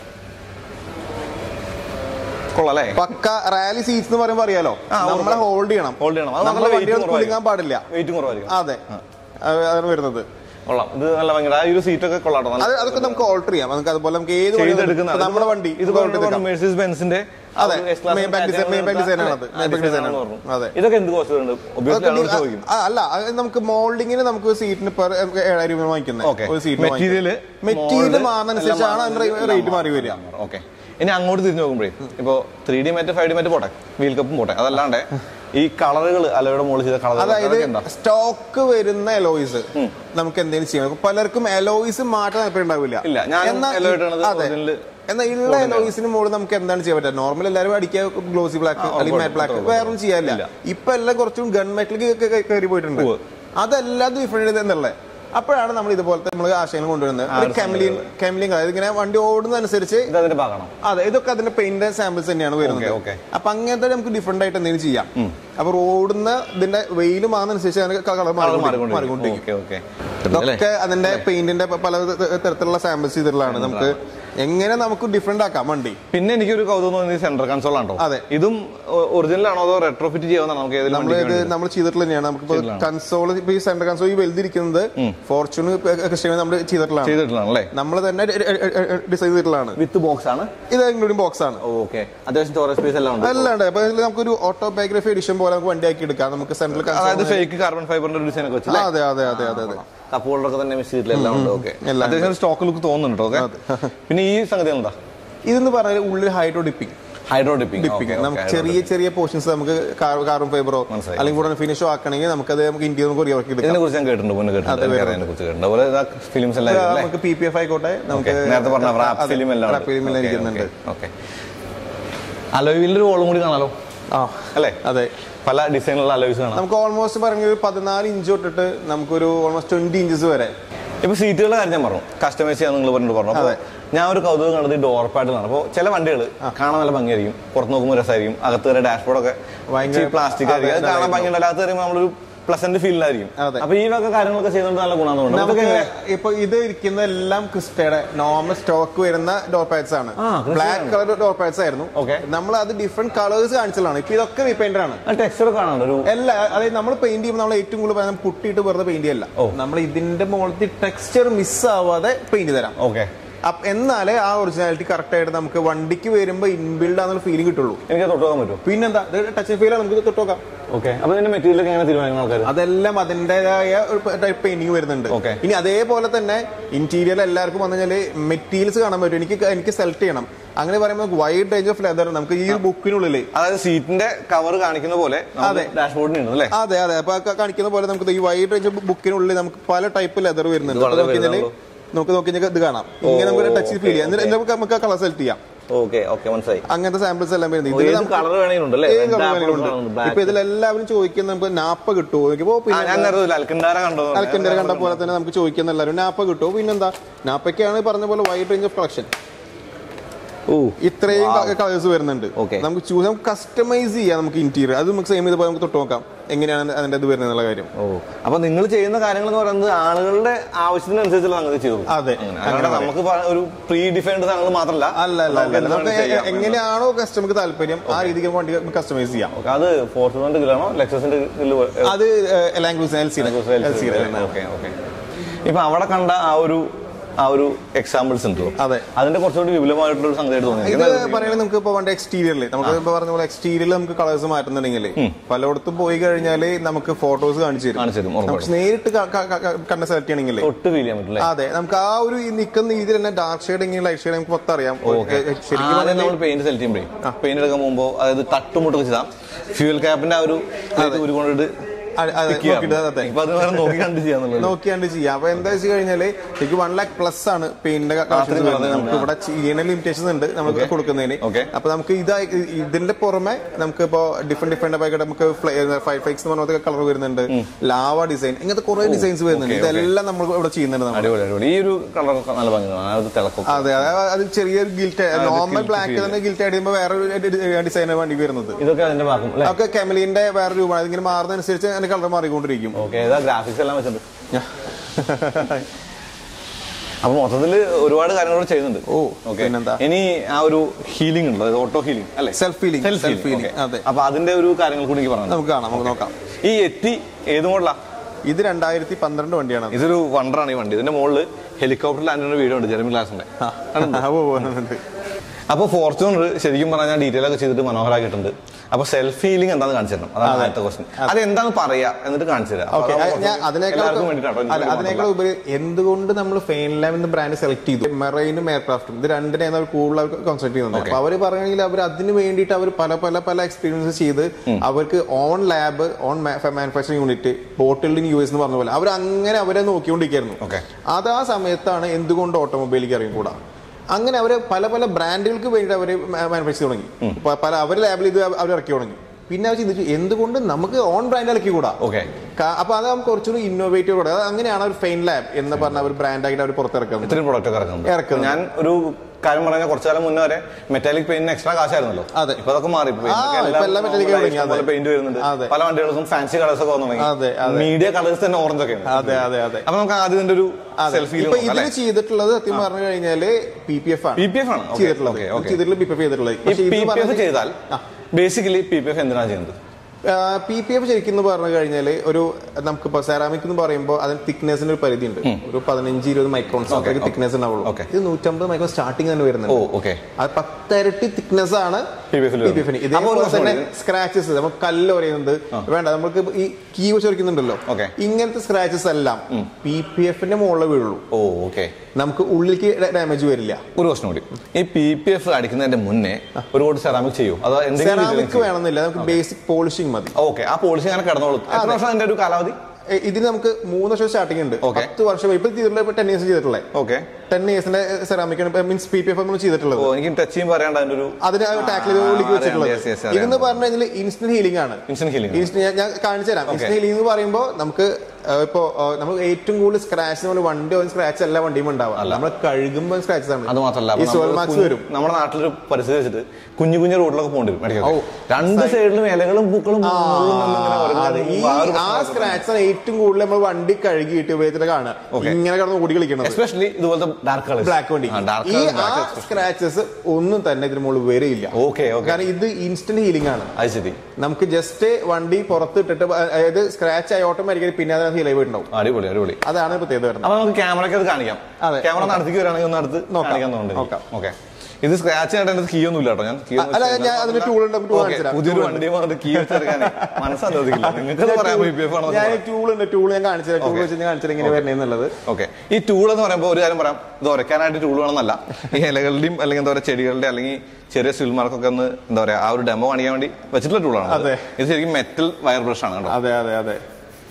കൊള്ളാം അല്ലേ പക്ക റാലി സീറ്റ്സ് എന്ന് പറയുമ്പോൾ അറിയാലോ ആ, നമ്മളെ ഹോൾഡ് ചെയ്യണം ഹോൾഡ് ചെയ്യണം അത് നമ്മളെ നല്ല വണ്ടികൾ വെയിറ്റ് കുലുങ്ങാൻ പാടില്ല വെയിറ്റും കുറവായിരിക്കും അതെ അത് അതാണ് വരുന്നത് കൊള്ളാം ഇത് നല്ല ഭയങ്കര ആ ഒരു സീറ്റൊക്കെ കൊള്ളാട്ടോ നല്ല അത് അതൊക്കെ നമുക്ക് ഓൾട്ടർ ചെയ്യാം നമുക്ക് അതുപോലെ നമുക്ക് ഏത് വണ്ടി ചെയ്തെടുക്കുന്ന ഇപ്പൊ നമ്മുടെ വണ്ടി ഇത് alter ചെയ്തെടുക്കാം. മേഴ്സീസ് ബെൻസിന്റെ അതെ, Maybach design- Maybach design ആണത്. Maybach design ആണ്. അതെ. ഇതൊക്കെ എന്ത് കോസ്റ്റ് വരുന്നുണ്ട് അതൊക്കെ ഒബ്വിയസ്ലി ഡി- ചോദിക്കും ആ, അല്ല അത് നമുക്ക് മോൾഡിങ്ങിന് നമുക്ക് സീറ്റിന് പെർ ഏഴായിരം രൂപ വാങ്ങിക്കുന്നത് ഓക്കെ ഒരു സീറ്റിന് മെറ്റീരിയൽ മെറ്റീരിയൽ മാറുന്നതനുസരിച്ചാണ് അതിന്റെ റേറ്റ് മാറി വരിക ഓക്കെ ഇനി അങ്ങോട്ട് തിരിഞ്ഞു നോക്കുമ്പോഴേ ഇപ്പൊ three D mat five D mat പോട്ടെ വീൽ കപ്പും പോട്ടെ അതല്ലാണ്ട് ഈ കളറുകൾ അലയുടെ മുകളിൽ ചെയ്ത അതായത് കളറുകൾ എന്താ സ്റ്റോക്ക് വരുന്ന എലോയ്സ് നമുക്ക് എന്തെങ്കിലും ചെയ്യാം പലർക്കും എലോയ്സ് മാറ്റാൻ താല്പര്യം ഉണ്ടാവില്ല ഇല്ല, ഞാനും എന്നാ- alloy ഇടണത് അതെ original എന്നാൽ ഉള്ള എലോയ്സിന് മുകളിൽ നമുക്ക് എന്താണ് ചെയ്യാൻ പറ്റുക നോർമൽ എല്ലാവരും അടിക്കുക ഗ്ലോസി ബ്ലാക്ക് അല്ലെങ്കിൽ മാറ്റ് ബ്ലാക്ക് വേറെ ഒന്നും ചെയ്യാനില്ല ഇപ്പൊ എല്ലാം കുറച്ചും ഗൺ മെറ്റലിലേക്ക് കയറി പോയിട്ടുണ്ട് ഉവ്വ്. അതെല്ലാം ഡിഫറെന്റ് എന്നുള്ളത് അപ്പോഴാണ് നമ്മൾ ഇതുപോലത്തെ നമ്മൾ ആശയങ്ങൾ കൊണ്ടുവരുന്നത് ഒരു കെമിലിയൻ കെമിലിയൻ അതായത് ഇങ്ങനെ വണ്ടി ഓടുന്നതനുസരിച്ച് ഇത് അതിന്റെ ഭാഗമാണോ അതെ ഇതൊക്കെ അതിന്റെ പെയിന്റ് സാമ്പിൾസ് തന്നെയാണ് വരുന്നത് Okay, okay. അപ്പൊ അങ്ങനത്തെ നമുക്ക് ഡിഫറെന്റ് ആയിട്ട് എന്തെങ്കിലും ചെയ്യാം അപ്പൊ റോഡിന്ന് ഇതിന്റെ വെയിൽ മാറുന്നതനുസരിച്ച് അതിന്റെ കളർ മാറിക്കൊണ്ടിരിക്കും. മാറിക്കൊണ്ടിരിക്കും ഓക്കെ ഓക്കെ ഇതൊക്കെ അതിന്റെ പെയിന്റിന്റെ പല തരത്തിലുള്ള സാമ്പിൾസ് ചെയ്തിട്ടുള്ളതാണ് നമുക്ക് എങ്ങനെ നമുക്ക് ഡിഫറെന്റ് ആക്കാം വണ്ടി പിന്നെ എനിക്കൊരു കൗതുകം തോന്നിയത് സെന്റർ കൺസോൾ ആണോ അതെ. ഇതും ഒറിജിനൽ ആണോ അതോ റെട്രോഫിറ്റ് ചെയ്യാവുന്നതാണ് നമുക്ക് ഏതെങ്കിലും നമ്മൾ വണ്ടിക്ക് ഇത് വേണ്ടി? നമ്മൾ ചെയ്തിട്ടുള്ള തന്നെയാണ് നമുക്ക് കൺസോൾ ഇപ്പൊ ഈ സെന്റർ കൺസോൾ ഈ വലുതിരിക്കുന്നത് ഫോർച്യൂൺ നമ്മൾ ചെയ്തിട്ടുള്ളതാണ് ചെയ്തിട്ടുള്ളതാണ് അല്ലേ നമ്മൾ തന്നെ ഡിസൈൻ ചെയ്തിട്ടുള്ളതാണ് വിത്ത് ബോക്സ് ആണ് ഇത് ഇൻക്ലൂഡിംഗ് ബോക്സ് ആണ് ഓക്കെ അത്യാവശ്യം സ്റ്റോറേജ് സ്പേസ് എല്ലാം ഉണ്ട് അല്ലാണ്ട് അപ്പൊ ഇതിൽ നമുക്കൊരു ഓട്ടോബയോഗ്രഫി എഡിഷൻ പോലെ നമുക്ക് വണ്ടി ആക്കി എടുക്കാം നമുക്ക് സെൻട്രൽ അതായത് ഫേക്ക് കാർബൺ ഫൈബറിന്റെ ഡിസൈൻ ഒക്കെ വെച്ചില്ലേ അതെ അതെ അതെ അതെ അതെ കപ്പ് ഹോൾഡറൊക്കെ തന്നെ മിസ് ചെയ്തിട്ടില്ല എല്ലാം ഉണ്ട് ഓക്കെ എല്ലാം അത്യാവശ്യം സ്റ്റോക്ക് ലുക്ക് തോന്നുന്നുണ്ട് ഓക്കെ പിന്നെ ഈ സംഗതി എന്താ ഇതെന്ന് പറഞ്ഞാൽ ഉള്ളിൽ hydro dipping hydro dipping dipping നമുക്ക് ചെറിയ ചെറിയ പോർഷൻസ് നമുക്ക് കാർബൺ ഫൈബറോ മനസ്സിലായി. അല്ലെങ്കിൽ കൂടെ ഫിനിഷോ ആക്കണമെങ്കിൽ നമുക്കത് നമുക്ക് ഇന്ത്യയിൽ നമുക്ക് റിയാക്കി എടുക്കാം ഇതിനെ കുറിച്ച് ഞാൻ കേട്ടിട്ടുണ്ട് മുന്നേ കേട്ടിട്ടുണ്ട് എനിക്കറിയാം കുറിച്ച് കേട്ടിട്ടുണ്ട് അതുപോലെ ഫിലിംസ് എല്ലാം ഇത് ഇല്ലേ? നമുക്ക് പി പി എഫ് ആയിക്കോട്ടെ നമുക്ക് Okay. നേരത്തെ പറഞ്ഞ റാപ്പ് അതെ, ഫിലിം എല്ലാം rap film എല്ലാം ഇരിക്കുന്നുണ്ട് ഓക്കെ അലോയിലിന്റെ ഒരു വോളും കൂടി കാണാലോ ആ അല്ലേ അതെ പല ഡിസൈനുള്ള അലോയ്സ് കാണാം നമുക്ക് ഓൾമോസ്റ്റ് പറഞ്ഞ ഒരു പതിനാല് ഇഞ്ച് തൊട്ടിട്ട് നമുക്കൊരു ഓൾമോസ്റ്റ് ട്വന്റി ഇഞ്ചസ് വരെ ഇപ്പൊ സീറ്റുകളുടെ കാര്യം ഞാൻ പറഞ്ഞു കസ്റ്റമൈസ് ചെയ്യാൻ നിങ്ങൾ പറഞ്ഞിട്ട് പറഞ്ഞു അപ്പോൾ ഞാൻ ഒരു കൗതുകം കണ്ടത് ഈ ഡോർ പാഡിലാണ് അപ്പോൾ ചില വണ്ടികൾ കാണാൻ നല്ല ഭംഗിയായിരിക്കും പുറത്ത് നോക്കുമ്പോൾ രസമായിരിക്കും അകത്ത് കയറിയ ഡാഷ്ബോർഡൊക്കെ ഭയങ്കര പ്ലാസ്റ്റിക് ആയിരിക്കും അത് അതെ, കാണാൻ ഭംഗിയുണ്ട് അകത്ത് കയറുമ്പോൾ നമ്മളൊരു പ്ലസന്റ് ഫീലായിരിക്കും അതെ. അപ്പൊ ഈ വക കാര്യങ്ങളൊക്കെ ചെയ്യുന്നത് നല്ല ഗുണം തോന്നുന്നു നമുക്ക് ഇപ്പൊ ഇത് ഇരിക്കുന്ന എല്ലാം ക്രിസ്റ്റയുടെ നോർമൽ സ്റ്റോക്ക് വരുന്ന ഡോർ പാഡ്സ് ആണ് ആ, Crista black colour door pads ആയിരുന്നു Okay. നമ്മൾ അത് ഡിഫറെന്റ് കളേഴ്സ് കാണിച്ചതാണ് ഇപ്പൊ ഇതൊക്കെ റീപെയിന്റഡ് ആണ് ടെക്സ്ചർ കാണാനുണ്ട് ഒരു എല്ലാ അതായത് നമ്മൾ പെയിന്റ് ചെയ്യുമ്പോൾ നമ്മൾ ഏറ്റവും കൂടുതൽ പറയുന്നത് പുട്ടിയിട്ട് വെറുതെ പെയിന്റ് ചെയ്യല്ല ഓ. നമ്മൾ ഇതിന്റെ മുകളിൽ ടെക്സ്ചർ മിസ് ആവാതെ പെയിന്റ് തരാം ഓക്കെ അപ്പ- എന്നാലേ ആ ഒറിജിനാലിറ്റി കറക്റ്റ് ആയിട്ട് നമുക്ക് വണ്ടിക്ക് വരുമ്പോൾ ഇൻബിൽഡ് ആണെന്നുള്ള ഫീലിംഗ് കിട്ടുള്ളൂ എനിക്ക് തൊട്ട് നോക്കാൻ പറ്റുമോ പിന്നെന്താ ടച്ച് ഫീൽ ആണ് നമുക്ക് തൊട്ടോക്കാം ഓക്കെ അപ്പൊ ഇതിന്റെ മെറ്റീരിയൽ ഒക്കെ എങ്ങനെ തീരുമാനിക്കുന്ന ആൾക്കാർ അതെല്ലാം അതിൻ്റെതായ ഒരു ടൈപ്പ് പെയിന്റിങ് വരുന്നുണ്ട് Okay. ഇനി അതേപോലെ തന്നെ ഇന്റീരിയർ എല്ലാവർക്കും വന്നു കഴിഞ്ഞാൽ മെറ്റീരിയൽസ് കാണാൻ പറ്റും എനിക്ക് എനിക്ക് സെലക്ട് ചെയ്യണം അങ്ങനെ പറയുമ്പോൾ വൈഡ് റേഞ്ച് ഓഫ് ലെതർ നമുക്ക് ഈ ഒരു ബുക്കിനുള്ളിൽ അതായത് സീറ്റിന്റെ കവർ കാണിക്കുന്ന പോലെ അതെ. ഡാഷ്ബോർഡിന് ഉണ്ട് അല്ലേ അതെ അതെ അപ്പൊ ആ കാണിക്കുന്ന പോലെ നമുക്ക് ഈ വൈഡ് റേഞ്ച് ബുക്കിനുള്ളിൽ നമുക്ക് പല ടൈപ്പ് ലെതർ വരുന്നുണ്ട് ഇത് അപ്പൊ വളരെ നമുക്ക് ഇതില് വലുതാണല്ലോ. നമുക്ക് നോക്കി കഴിഞ്ഞാൽ ഇത് കാണാം ഇങ്ങനെ നമുക്ക് ടച്ച് ഫീൽ ചെയ്യാം എന്നിട്ട് നമുക്ക് നമുക്ക് കളർ സെലക്ട് ചെയ്യാം ഓക്കെ ഓക്കെ മനസ്സിലായി അങ്ങനത്തെ സാമ്പിൾസ് എല്ലാം വരുന്നത് ഓ, ഇതിൽ ഏത് നമുക്ക് കളർ വേണമെങ്കിലും അല്ലേ ഏത് Red colour apple വേണമെങ്കിലും കാണുന്നുണ്ട്, ഉണ്ട് black. ഇപ്പൊ ഇതിലെല്ലാവരും ചോദിക്കുന്നത് നമുക്ക് നാപ്പ കിട്ടുമോ നോക്കിയപ്പോ ആ, പിന്നെ ഞാൻ നേരത്തെ അൽക്കണ്ടാര കണ്ടോ അൽക്കൻ്റെ കണ്ട പോലെ തന്നെ നമുക്ക് ചോദിക്കുന്ന എല്ലാവരും നാപ്പ കിട്ടുമോ പിന്നെന്താ നാപ്പയ്ക്കാണ് പറഞ്ഞ പോലെ വൈഡ് റേഞ്ച് ഓഫ് കളക്ഷൻ ഓ ഇത്രയും കളേഴ്സ് വരുന്നുണ്ട് Okay. നമുക്ക് ചൂസ് നമുക്ക് കസ്റ്റമൈസ് ചെയ്യാം നമുക്ക് ഇന്റീരിയർ അത് നമുക്ക് സെയിം ചെയ്തപ്പോൾ നമുക്ക് തൊട്ട് നോക്കാം എങ്ങനെയാണ് അതിന്റെ ഇത് വരുന്നത് എന്നുള്ള കാര്യം ഓ അപ്പൊ നിങ്ങൾ ചെയ്യുന്ന കാര്യങ്ങൾ എന്ന് പറയുന്നത് ആളുകളുടെ ആവശ്യത്തിനനുസരിച്ചുള്ള സംഗതി ചെയ്തു അതെ. അങ്ങനെ. അല്ലാണ്ട് നമുക്ക് പ- ഒരു പ്രീ ഡിഫൈൻഡ് സാധനങ്ങൾ മാത്രമല്ല അല്ല അല്ല നമുക്ക് അല്ല എന്ത് നമുക്ക് വേണമെങ്കിലും ചെയ്യാം. എങ്ങനെയാണോ കസ്റ്റമർക്ക് താല്പര്യം ആ രീതിക്ക് വണ്ടി കസ്റ്റമൈസ് ചെയ്യാം ഓക്കെ അത് ഫോർച്യൂണറിന്റെ ഗ്രില്ലാണോ ലെക്സസിന്റെ ഗ്രില്ല് അത് language L C L C okay okay ഇപ്പൊ അവിടെ കണ്ട ആ ഒരു ആ ഒരു എക്സാമ്പിൾസ് ഉണ്ടല്ലോ അതെ. അതിന്റെ കുറച്ചുകൂടി വിപുലമായിട്ടുള്ള ഒരു സംഗതിയായിട്ട് ഇത് തോന്നി പറയുന്നത് നമുക്ക് ഇപ്പൊ വണ്ടി എക്സ്റ്റീരിയറിൽ നമുക്ക് ഇപ്പൊ പറഞ്ഞ പോലെ എക്സ്റ്റീരിയറിൽ നമുക്ക് കളേഴ്സ് മാറ്റുന്നുണ്ടെങ്കിൽ പലയിടത്തും പോയി കഴിഞ്ഞാൽ നമുക്ക് ഫോട്ടോസ് കാണിച്ചു തരും കാണിച്ചു തരും നമുക്ക് ഉറപ്പായിട്ടും നേരിട്ട് ക- ക- ക- കണ്ട് സെലക്ട് ചെയ്യണമെങ്കിൽ തൊട്ട് ഫീൽ ചെയ്യാൻ പറ്റില്ലേ അതെ നമുക്ക് ആ ഒരു ഈ നിൽക്കുന്ന രീതിയിൽ തന്നെ ഡാർക്ക് ഷെയ്ഡ് എങ്ങനെ ലൈറ്റ് ഷെയ്ഡ് നമുക്ക് മൊത്തം അറിയാം ഓക്കെ ഏ, ശരിക്കും ആദ്യം പറഞ്ഞാൽ നമ്മൾ പെയിന്റ് സെലക്ട് ചെയ്യുമ്പോഴേ പെയിന്റ് എടുക്കാൻ പോകുമ്പോൾ അതായത് തട്ടുമുട്ടൊക്കെ ചെയ്താൽ ഫ്യൂൽ ക്യാപ്പിന്റെ ആ ഒരു ഉരുകൊണ്ടിട്ട് അ- അതെ, നോക്കിയിട്ട് അതെ. ഇപ്പൊ അത് വേറെ നോക്കി കണ്ട് ചെയ്യാന്നുള്ളത് നോക്കിയാണ്ട് ചെയ്യാം അപ്പൊ എന്താ വെച്ച് കഴിഞ്ഞാല് എനിക്ക് വൺ ലാക്ക് പ്ലസ് ആണ് പെയിന്റിന്റെ കളക്ഷൻസ് വരുന്നത് നമുക്ക് ഇവിടെ ചെയ്യണ ലിമിറ്റേഷൻസ് ഉണ്ട് നമുക്ക് കൊടുക്കുന്നതിന് Okay. അപ്പൊ നമുക്ക് ഇത് ഇതിന്റെ പുറമെ നമുക്ക് ഇപ്പോ ഡിഫറെന്റ് ഡിഫറെന്റ് ആയിട്ട് നമുക്ക് ഫൈവ് ഫൈക്സ് എന്ന് പറഞ്ഞ കളർ വരുന്നുണ്ട് ലാവ ഡിസൈൻ ഇങ്ങനത്തെ കുറെ ഡിസൈൻസ് വരുന്നുണ്ട് okay, okay. ഇതെല്ലാം നമ്മൾ ഇവിടെ ചെയ്യുന്നുണ്ട് നമ്മൾ അടിപൊളി അടിപൊളി ഈ ഒരു കളർ നല്ല ഭംഗിയാണ് ആ ഒരു തിളക്കം അതെ അതെ അത് ചെറിയൊരു guilt normal guilt black feel. തന്നെ ഗിൽറ്റ് ആഡ് ചെയ്യുമ്പോൾ വേറെ ഡിസൈൻ വണ്ടി വരുന്നത് ഇതൊക്കെ അതിന്റെ ഭാഗം അല്ലേ അതൊക്കെ കെമലിന്റെ വേറെ രൂപമാണ് ഇതിങ്ങനെ മാറുന്നതനുസരിച്ച് അതിന്റെ കളർ മാറിക്കൊണ്ടിരിക്കും ഓക്കെ ഇതാ ഗ്രാഫിക്സ് എല്ലാം വെച്ചിട്ടുണ്ട് അപ്പൊ മൊത്തത്തില് ഒരുപാട് കാര്യങ്ങൾ ചെയ്യുന്നുണ്ട് ഓ, ഓക്കെ പിന്നെന്താ? ഇനി ആ ഒരു ഹീലിംഗ് ഉണ്ട് അതായത് ഓട്ടോ ഹീലിംഗ് അല്ലെ Self healing, self self healing, healing അതെ. അപ്പൊ അതിന്റെ ഒരു കാര്യങ്ങൾ കൂടി എനിക്ക് പറഞ്ഞു നമുക്ക് കാണാം നമുക്ക് നോക്കാം ഈ എത്തി ഏത് മോഡലാ ഇത് രണ്ടായിരത്തി പന്ത്രണ്ട് വണ്ടിയാണ് ഇതൊരു വണ്ടറാണ് ഈ വണ്ടി ഇതിന്റെ മുകളിൽ ഹെലികോപ്റ്റർ ലാൻഡിന്റെ വീഡിയോ ഉണ്ട് ജെറമി ഗ്ലാസിന്റെ അപ്പൊ ഫോർച്യൂണർ ശരിക്കും പറഞ്ഞാൽ ഡീറ്റെയിൽ ഒക്കെ ചെയ്തിട്ട് മനോഹരമാക്കിയിട്ടുണ്ട് അപ്പൊ സെൽഫ് ഹീലിംഗ് എന്താന്ന് കാണിച്ചു തരണം അതാണ് ആദ്യത്തെ ക്വസ്റ്റൻ അത് എന്താന്ന് പറയാ എന്നിട്ട് കാണിച്ചു തരാം അപ്പൊ ഓക്കെ അതാവുമ്പോ ഞാൻ കുറച്ച് അതിനേക്കാൾ എല്ലാവർക്കും വേണ്ടിയിട്ടാട്ടോ അല്ല, എനിക്ക് അതിനേക്കാൾ ഉപരി എന്തുകൊണ്ട് നമ്മൾ ഫെയിൻലാം എന്ന ബ്രാൻഡ് സെലക്ട് ചെയ്തു മെറൈനും എയർക്രാഫ്റ്റും ഇത് രണ്ടിനെയാണ് അവർ കൂടുതൽ അവർ കോൺസെൻട്രേറ്റ് ചെയ്യുന്നത് അപ്പൊ അവർ പറയുകയാണെങ്കിൽ അവർ അതിന് വേണ്ടിയിട്ട് അവർ പല പല പല എക്സ്പീരിയൻസ് ചെയ്ത് അവർക്ക് on lab on manufacturing unit bottling U S എന്ന് പറഞ്ഞ പോലെ അവർ അങ്ങനെ അവരെ നോക്കിക്കൊണ്ടിരിക്കുന്നു Okay. അത് ആ സമയത്താണ് എന്തുകൊണ്ട് ഓട്ടോമൊബൈലിലേക്ക് ഇറങ്ങിക്കൂടാ അങ്ങനെ അവര് പല പല ബ്രാൻഡുകൾക്ക് വേണ്ടി അവർ മാനുഫാക്ചർ തുടങ്ങി പ- പല അവർ ലാബിൽ ഇത് അവർ ഇറക്കി തുടങ്ങി പിന്നെ അവർ ചിന്തിച്ചു എന്തുകൊണ്ട് നമുക്ക് ഓൺ ബ്രാൻഡ് ഇറക്കി കൂടാ ഓക്കെ കാ- അപ്പൊ അത് നമുക്ക് കുറച്ചുകൂടി ഇന്നോവേറ്റീവ് കൂടെ അത് അങ്ങനെയാണ് ഒരു ഫെയിൻ ലാബ് എന്ന് പറഞ്ഞ ഒരു ബ്രാൻഡായിട്ട് അവർ പുറത്തിറക്കുന്നത് ഇത്രയും പ്രൊഡക്റ്റ് ഒക്കെ ഇറക്കുന്നുണ്ട് ഇറക്കുന്നുണ്ട്. ഞാൻ ഒരു കാര്യം പറഞ്ഞാൽ കുറച്ചു കാലം മുന്നേ വരെ മെറ്റാലിക് പെയിന്റിന് എക്സ്ട്രാ കാശായിരുന്നല്ലോ അതെ. ഇപ്പൊ അതൊക്കെ മാറി ഇപ്പൊ ആ, ഇപ്പൊ എല്ലാം metallic തുടങ്ങി, അതെ. പെയിന്റ് വരുന്നുണ്ട് അതെ. പല വണ്ടികൾക്കും ഫാൻസി കളേഴ്സ് ഒക്കെ വന്നു അതെ, തുടങ്ങി അതെ. മീഡിയ കളേഴ്സ് തന്നെ ഓറഞ്ച് ഒക്കെ അതെ അതെ അതെ അപ്പൊ നമുക്ക് ആദ്യം ഇതിന്റെ ഒരു അതെ. സെൽഫി ഇപ്പൊ ഇതിൽ ചെയ്തിട്ടുള്ളത് സത്യം പറഞ്ഞു കഴിഞ്ഞാല് പി പി എഫ് ആണ് പി പി എഫ് ആണ് Okay, ചെയ്തിട്ടുള്ളത് okay, okay. ചെയ്തിട്ടുള്ള പി പി എഫ് ചെയ്തിട്ടുള്ളത് ഈ പക്ഷേ ഇത് പി പി എഫ് പറഞ്ഞത് ചെയ്താൽ ബേസിക്കലി പി പി എഫ് എന്തിനാണ് ചെയ്യുന്നത് പി പി എഫ് ശരിക്കും എന്ന് പറഞ്ഞു കഴിഞ്ഞാൽ ഒരു നമുക്കിപ്പോ സെറാമിക് എന്ന് പറയുമ്പോൾ അതിന് തിക്നെസിന് ഒരു പരിധി ഉണ്ട് ഒരു പതിനഞ്ച് ഇരുപത് മൈക്രോൺസ് Okay, okay. തിക്നെസ് ഉണ്ടാവുള്ളൂ Okay. ഇത് നൂറ്റമ്പത് മൈക്രോൺ സ്റ്റാർട്ടിങ് തന്നെ ഓ വരുന്നുണ്ട് ഓക്കെ അത് പത്തരട്ടി തിക്നെസ് ആണ് PPF ല് പി പി എഫിന് വരുന്നത്. അപ്പൊ ഒരു ഇതേപോലെ തന്നെ പ്രശ്നമില്ല. സ്ക്രാച്ചസ് നമുക്ക് കല്ല് പറയുന്നത് വേണ്ട നമുക്ക് ഈ കീ വെച്ച് വരയ്ക്കുന്നുണ്ടല്ലോ Okay. ഇങ്ങനത്തെ സ്ക്രാച്ചസ് എല്ലാം പി പി എഫിന്റെ മുകളിൽ വീഴുള്ളൂ ഓ ഓക്കെ നമുക്ക് ഉള്ളിലേക്ക് ഡാമേജ് വരില്ല ഒരു ക്വസ്റ്റൻ കൂടി ഈ പി പി എഫ് അടിക്കുന്നതിന്റെ മുന്നേ ഒരു കൂടി സെറാമിക് ചെയ്യും അത് സെറാമിക് വേണമെന്നില്ല നമുക്ക് ബേസിക് പോളിഷിംഗ് മതി ഓക്കെ ആ പോളിസി അങ്ങനെ കിടന്നോളൂ എത്ര വർഷം അതിന്റെ ഒരു കാലാവധി എ, ഇതിന് നമുക്ക് മൂന്ന് വർഷം സ്റ്റാർട്ടിംഗ് ഉണ്ട് Okay. പത്ത് വർഷം ഇപ്പൊ ചെയ്തിട്ടുള്ള ടെൻ ഇയേഴ്സ് ചെയ്തിട്ടുള്ളത് ഓക്കെ ടെൻ ഇയേഴ്സിന്റെ ceramic means P P F നമ്മൾ ചെയ്തിട്ടുള്ളത് ഓ എനിക്ക് ടച്ച് ചെയ്യുമ്പോൾ അറിയാണ്ട് അതിന്റെ ഒരു അതിന് ടാക്കിൽ ആ, ഉള്ളിലേക്ക് അറിയാം, വെച്ചിട്ടുള്ളത് yes, yes, അറിയാം. ഇതെന്ന് പറഞ്ഞു കഴിഞ്ഞാൽ ഇൻസ്റ്റന്റ് ഹീലിംഗ് ആണ് ഇൻസ്റ്റന്റ് ഹീലിംഗ് ഇൻസ്റ്റന്റ് ഞാൻ- ഞാൻ കാണിച്ചു തരാം ഇൻസ്റ്റന്റ് ഹീലിംഗ് എന്ന് പറയുമ്പോൾ നമുക്ക് ആ, ഇപ്പോ ആ, നമുക്ക് ഏറ്റവും കൂടുതൽ സ്ക്രാച്ച് നമ്മൾ വണ്ടി സ്ക്രാച്ച് എല്ലാ വണ്ടിയും ഉണ്ടാവുക നമ്മൾ കഴുകുമ്പോൾ സ്ക്രാച്ചസ് ആണ് അത് മാത്രമല്ല ഈ സോൾ മാർക്സ് വരും നമ്മുടെ നാട്ടിലൊരു പരിസ്ഥിതി വെച്ചിട്ട് കുഞ്ഞു കുഞ്ഞു റോഡിലൊക്കെ പോകേണ്ടി വരും ഇടയ്ക്കൊക്കെ. ഓ. രണ്ട് സൈഡിലും ഇലകളും പൂക്കളും ആ, മുള്ളും വന്നിങ്ങനെ ഉരഞ്ഞ് അതെ. ഈ ആ ഒരു ആ പ്രശ്നം സ്ക്രാച്ച് ആണ് ഏറ്റവും കൂടുതൽ നമ്മൾ വണ്ടി കഴുകിയിട്ട് ഉപയോഗിച്ചിട്ട് കാണുക Okay. ഇങ്ങനെ കിടന്ന് ഓടി കളിക്കുന്നത് എസ്പെഷ്യലി ഇതുപോലത്തെ ഡാർക്ക് കളേഴ്സ് ബ്ലാക്ക് വണ്ടി ഡാർക്ക് ഈ ആ സ്ക്രാച്ചസ് ഒന്നും തന്നെ ഇതിന് മുകളിൽ വരില്ല ഓക്കെ ഓക്കെ കാരണം ഇത് ഇൻസ്റ്റന്റ് ഹീലിംഗ് ആണ് അത് ശരി നമുക്ക് ജസ്റ്റ് വണ്ടി പുറത്തിട്ടിട്ട് അതായത് സ്ക്രാച്ച് ആയി ഓട്ടോമാറ്റിക്കലി പിന്നെ അതിനകത്ത് ഹീലായി പോയിട്ടുണ്ടാവും അടിപൊളി അടിപൊളി അതാണ് പ്രത്യേകത വരുന്നത് അപ്പൊ നമുക്ക് ക്യാമറയ്ക്ക് അത് കാണിക്കാം അതെ. ക്യാമറ നടത്തിക്ക് വരാണെങ്കിൽ ഒന്ന് അടുത്ത് നോക്കാം. കാണിക്കാൻ തോന്നുന്നുണ്ട് നോക്കാം. ഓക്കെ ഇത് സ്ക്രാച്ച് ആയിട്ട് എന്റെ കീ ഒന്നും ഇല്ല കേട്ടോ ഞാൻ key ഒന്നും അല്ല, വെച്ചിട്ടില്ല. ഞാൻ അതിന് tool ഉണ്ട്, tool Okay, കാണിച്ചു തരാം. പുതിയൊരു tool വണ്ടി വന്നിട്ട് കീ വെച്ചെടുക്കാൻ മനസ്സനുവദിക്കില്ല നിങ്ങൾക്ക് പറയാം പി പി എഫ് ഞാൻ ആണെന്ന് ടൂൾ ഉണ്ട് ടൂൾ ഞാൻ കാണിച്ചു ടൂൾ Okay. വെച്ച് ഞാൻ കാണിച്ചത് എങ്ങനെ വരണേന്നുള്ളത് ഓക്കെ ഈ ടൂൾ എന്ന് പറയുമ്പോൾ ഒരു കാര്യം പറയാം ഇത് ഉരയ്ക്കാനായിട്ട് ടൂൾ വേണമെന്നല്ല ഈ ഇലകളുടെയും അല്ലെങ്കിൽ എന്താ പറയുക ചെടികളുടെ അല്ലെങ്കിൽ ചെറിയ സ്റ്റിൽ മാർക്കൊക്കെ ഒന്ന് എന്താ പറയാ ആ ഒരു ഡെമോ കാണിക്കാൻ വേണ്ടി വെച്ചിട്ടുള്ള ടൂളാണ് അതെ. ഇത് ശരിക്കും മെറ്റൽ വയർ ബ്രഷ് ആണ് കേട്ടോ അതെ അതെ അതെ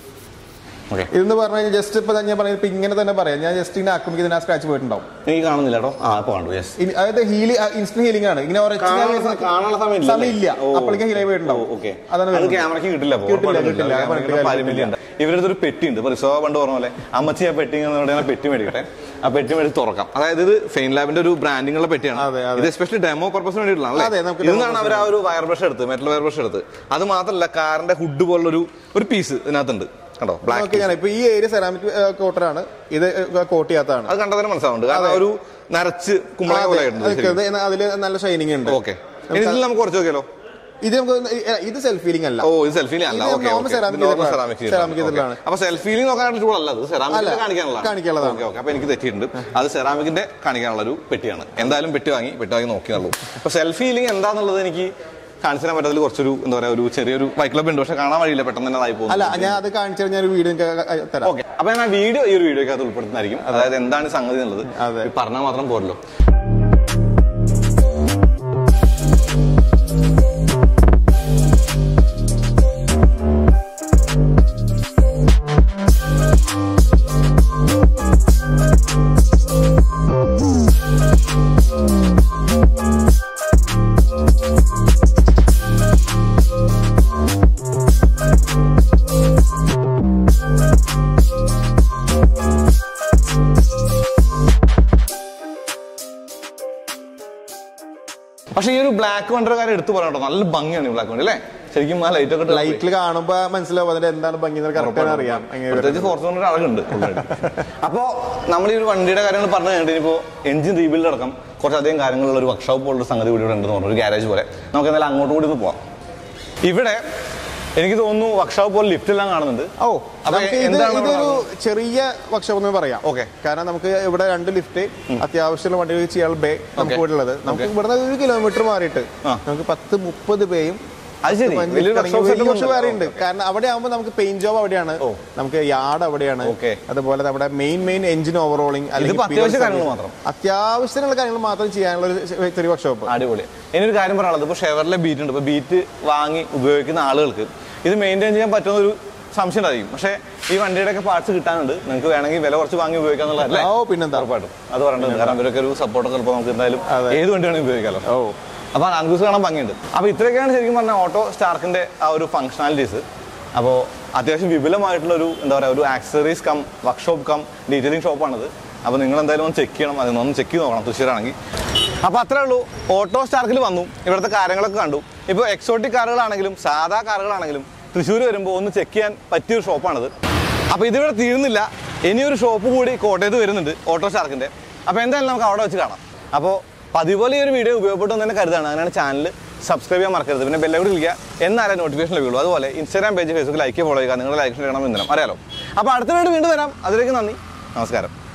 ഓക്കെ ഇതെന്ന് പറഞ്ഞു കഴിഞ്ഞാൽ ജസ്റ്റ് ഇപ്പൊ ഞാൻ പറഞ്ഞ ഇപ്പൊ ഇങ്ങനെ തന്നെ പറയാം ഞാൻ ജസ്റ്റ് ഇങ്ങനെ ആക്കുമ്പോൾ ഇതിന് ആ സ്ക്രാച്ച് പോയിട്ടുണ്ടാവും എനിക്ക് കാണുന്നില്ല കേട്ടോ ആ ഇപ്പൊ കണ്ടു യെസ് ഇനി അതായത് ഹീലി ഇൻസ്റ്റന്റ് ഹീലിംഗ് ആണ് ഇങ്ങനെ ഉറച്ച് ഞാൻ കാണാനുള്ള സമയം സമയമില്ല അപ്പോഴേക്കും ഹീലായി പോയിട്ടുണ്ടാവും ഓക്കെ അതാണ് അത് വരുന്നത്. ക്യാമറയ്ക്ക് കിട്ടില്ല അപ്പൊ. കിട്ടില്ല, ഉറപ്പായിട്ടും കിട്ടില്ല. അത് പറഞ്ഞിട്ട് ക്യാമറയ്ക്ക് കാര്യമില്ല. പരിമിതി ഉണ്ട് ഇവരുടെ ഒരു പെട്ടി ഉണ്ട് ഇപ്പൊ റിസോ പണ്ട് പറഞ്ഞ പോലെ അമ്മച്ചി ആ പെട്ടി എന്ന് പറഞ്ഞാൽ പെട്ടി മേടിക്കട്ടെ ആ പെട്ടി മേടിച്ച് തുറക്കാം അതായത് ഇത് ഫെയിൻ ലാബിന്റെ ഒരു ബ്രാൻഡിംഗ് ഉള്ള പെട്ടിയാണ് അതെ, അതെ. ഇത് എസ്പെഷ്യലി ഡെമോ പർപ്പസിന് അതെ, വേണ്ടിയിട്ടുള്ള നമുക്ക് ഇന്നാണ് അവർ ആ ഒരു വയർ ബ്രഷ് എടുത്ത് മെറ്റൽ വയർ ബ്രഷ് എടുത്ത് അത് മാത്രമല്ല കാറിന്റെ ഹുഡ് പോലുള്ള ഒരു ഒരു പീസ് ഇതിനകത്തുണ്ട് കണ്ടോ ബ്ലാക്ക് ഓക്കെ ഞാൻ ഇപ്പൊ ഈ ഏരിയ സെറാമിക് കോട്ടറാണ് ഇത് കോട്ട് ചെയ്യാത്തതാണ് അത് കണ്ടാൽ തന്നെ മനസ്സിലാവുന്നുണ്ട് കാരണം ആ ഒരു നരച്ച് കുമ്പള പോലെ ആയിട്ടുണ്ട് അതില് നല്ല ഷൈനിങ് ഉണ്ട് ഓക്കെ ഇതിൽ നമുക്ക് കുറച്ച് നോക്കിയാലോ ഇത് നമുക്ക് ഇത് സെൽഫ് ഫീലിംഗ് അല്ല ഓ ഇത് സെൽഫിയിൽ അല്ല ഇത് ഓക്കെ normal ceramic ചെയ്തിട്ടുള്ളതാണ്. സെറാമിക് ceramic ചെയ്തിട്ടുള്ളതാണ്. അപ്പൊ സെൽഫിയിൽ നോക്കാനുള്ള ടൂൾ അല്ല അത് സെറാമിക് അല്ല, കാണിക്കാനുള്ള കാണിക്കാനുള്ളതാണ്. ഓക്കെ ഓക്കെ അപ്പൊ എനിക്ക് തെറ്റിയിട്ടുണ്ട് അത് സെറാമിക്കിന്റെ കാണിക്കാനുള്ള ഒരു പെട്ടിയാണ് എന്തായാലും പെട്ടി വാങ്ങി പെട്ടി വാങ്ങി നോക്കിയുള്ളൂ അപ്പൊ സെൽഫി ഫീലിംഗ് എന്താന്നുള്ളത് എനിക്ക് കാണിച്ചു തരാൻ പറ്റത്തിൽ കുറച്ചൊരു എന്താ പറയാ ഒരു ചെറിയൊരു ബൈക്ക് ക്ലബ് ഉണ്ട് പക്ഷെ കാണാൻ വഴിയില്ല പെട്ടെന്ന് തന്നെ അതായി പോകും അല്ല ഞാൻ അത് കാണിച്ചു കഴിഞ്ഞാൽ ഒരു വീഡിയോ തരാം ഓക്കെ അപ്പൊ ഞാൻ ആ വീഡിയോ ഈ ഒരു വീഡിയോക്ക് അത് ഉൾപ്പെടുത്തുന്നതായിരിക്കും അതായത് എന്താണ് ഈ സംഗതി എന്നുള്ളത് അതെ. ഈ പറഞ്ഞാൽ മാത്രം പോരല്ലോ പക്ഷെ ഈ ഒരു ബ്ലാക്ക് വണ്ടർ കാര്യം എടുത്തു പറയട്ടോ നല്ല ഭംഗിയാണ് ഈ ബ്ലാക്ക് വണ്ടി അല്ലേ ശരിക്കും ആ ലൈറ്റ് ഒക്കെ ഇട്ട് ലൈറ്റിൽ കാണുമ്പോ മനസ്സിലാവും അതിന്റെ എന്താണ് ഭംഗി കറക്റ്റ് അറിയാം എങ്ങനെ പ്രത്യേകിച്ച് ഫോർച്യൂണർ അഴകുണ്ട് അപ്പോ നമ്മൾ ഈ ഒരു വണ്ടിയുടെ കാര്യങ്ങൾ പറഞ്ഞു കഴിഞ്ഞിട്ട് ഇനിയിപ്പോ എഞ്ചിൻ റീബിൽഡ് അടക്കം കുറച്ചധികം കാര്യങ്ങളുള്ള ഒരു വർക്ക്ഷോപ്പ് പോലുള്ള സംഗതി കൂടി ഇവിടെ ഉണ്ടെന്ന് പറഞ്ഞു ഒരു ഗ്യാരേജ് പോലെ നമുക്ക് എന്തായാലും അങ്ങോട്ടും കൂടി ഒന്ന് പോവാം ഇവിടെ എനിക്ക് തോന്നുന്നു വർക്ക്ഷോപ്പ് പോലെ ലിഫ്റ്റ് എല്ലാം കാണുന്നുണ്ട് ഓ അപ്പൊ നമുക്ക് ഇത് എന്താണ് ഇതൊരു ചെറിയ വർക്ക്ഷോപ്പ് എന്ന് പറയാം Okay. കാരണം നമുക്ക് ഇവിടെ രണ്ട് ലിഫ്റ്റ് അത്യാവശ്യമുള്ള വണ്ടികൾ ചെയ്യാനുള്ള ബേ നമുക്ക് Okay. ഇവിടെ ഉള്ളത് നമുക്ക് ഇവിടുന്ന് ഒരു കിലോമീറ്റർ മാറിയിട്ട് ആ. നമുക്ക് പത്ത് മുപ്പത് പേയും അത് ശരി പതിനഞ്ച് വലിയൊരു കറങ്ങി വർക്ക്ഷോപ്പ് വലിയ setup വർഷം വേറെ ഉണ്ട് ഉണ്ട് കാരണം അവിടെ ആകുമ്പോൾ നമുക്ക് പെയിന്റ് ജോബ് അവിടെയാണ് ഓ. നമുക്ക് യാർഡ് അവിടെയാണ് Okay. അതുപോലെ നമ്മുടെ മെയിൻ മെയിൻ എഞ്ചിൻ ഓവറോളിംഗ് ഇതിപ്പോ അത്യാവശ്യ കാര്യങ്ങൾ മാത്രം. അത്യാവശ്യത്തിനുള്ള കാര്യങ്ങൾ മാത്രം ചെയ്യാനുള്ള ഒരു ചെറിയ വർക്ക്ഷോപ്പ് അടിപൊളി ഇനിയൊരു കാര്യം പറയാനുള്ളത് ഇപ്പോൾ ഷെവറിലെ ബീറ്റ് ഉണ്ട് ഇപ്പോൾ ബീറ്റ് വാങ്ങി ഉപയോഗിക്കുന്ന ആളുകൾക്ക് ഇത് മെയിൻറ്റെയിൻ ചെയ്യാൻ പറ്റുന്ന ഒരു സംശയം ഉണ്ടായിരിക്കും പക്ഷേ ഈ വണ്ടിയുടെ ഒക്കെ പാർട്സ് കിട്ടാനുണ്ട് നിങ്ങൾക്ക് വേണമെങ്കിൽ വില കുറച്ച് വാങ്ങി ഉപയോഗിക്കാന്നുള്ളതല്ലേ ഓ പിന്നെന്താ ഉറപ്പായിട്ടും അത് പറയേണ്ടത് കാരണം ഇവരൊക്കെ ഒരു സപ്പോർട്ടൊക്കെ ചിലപ്പോൾ നമുക്ക് എന്തായാലും അതെ. ഏത് വണ്ടി വേണമെങ്കിൽ ഉപയോഗിക്കാമല്ലോ ഓ അപ്പോൾ ആൻഗൂസ് കാണാൻ ഭംഗിയുണ്ട് അപ്പോൾ ഇത്രയൊക്കെയാണ് ശരിക്കും പറഞ്ഞാൽ ഓട്ടോ സ്റ്റാർക്കിന്റെ ആ ഒരു ഫംഗ്ഷനാലിറ്റീസ് അപ്പോൾ അത്യാവശ്യം വിപുലമായിട്ടുള്ള ഒരു എന്താ പറയുക ഒരു accessories cum workshop cum detailing ഷോപ്പാണിത് അപ്പോൾ നിങ്ങൾ എന്തായാലും ഒന്ന് ചെക്ക് ചെയ്യണം അതൊന്ന് ചെക്ക് ചെയ്ത് നോക്കണം തൃശ്ശൂരാണെങ്കിൽ അപ്പോൾ അത്രേ ഉള്ളൂ ഓട്ടോ സ്റ്റാർക്കിൽ വന്നു ഇവിടുത്തെ കാര്യങ്ങളൊക്കെ കണ്ടു ഇപ്പോൾ എക്സോട്ടിക് കാറുകളാണെങ്കിലും സാധാ കാറുകളാണെങ്കിലും തൃശ്ശൂർ വരുമ്പോൾ ഒന്ന് ചെക്ക് ചെയ്യാൻ പറ്റിയൊരു ഷോപ്പാണിത് അപ്പോൾ ഇതിവിടെ തീരുന്നില്ല ഇനിയൊരു ഷോപ്പ് കൂടി കോട്ടയത്ത് വരുന്നുണ്ട് ഓട്ടോ സ്റ്റാർക്കിൻ്റെ അപ്പോൾ എന്തായാലും നമുക്ക് അവിടെ വെച്ച് കാണാം അപ്പോൾ പതിവ് പോലെ ഈ ഒരു വീഡിയോ ഉപയോഗപ്പെട്ടു എന്ന് തന്നെ കരുതാണ് അങ്ങനെയാണ് ചാനൽ സബ്സ്ക്രൈബ് ചെയ്യാൻ മറക്കരുത് പിന്നെ ബെല്ലൈക്കൺ വിളിക്കുക എന്നാലേ നോട്ടിഫിക്കേഷൻ ലഭിക്കുള്ളൂ അതുപോലെ Instagram page Facebook like follow ചെയ്യുക നിങ്ങളുടെ ലൈക്ക് ചെയ്യണം ഇന്ധനം അറിയാലോ അപ്പോൾ അടുത്ത വീഡിയോ വീണ്ടും വരാം അതിലേക്ക് നന്ദി നമസ്കാരം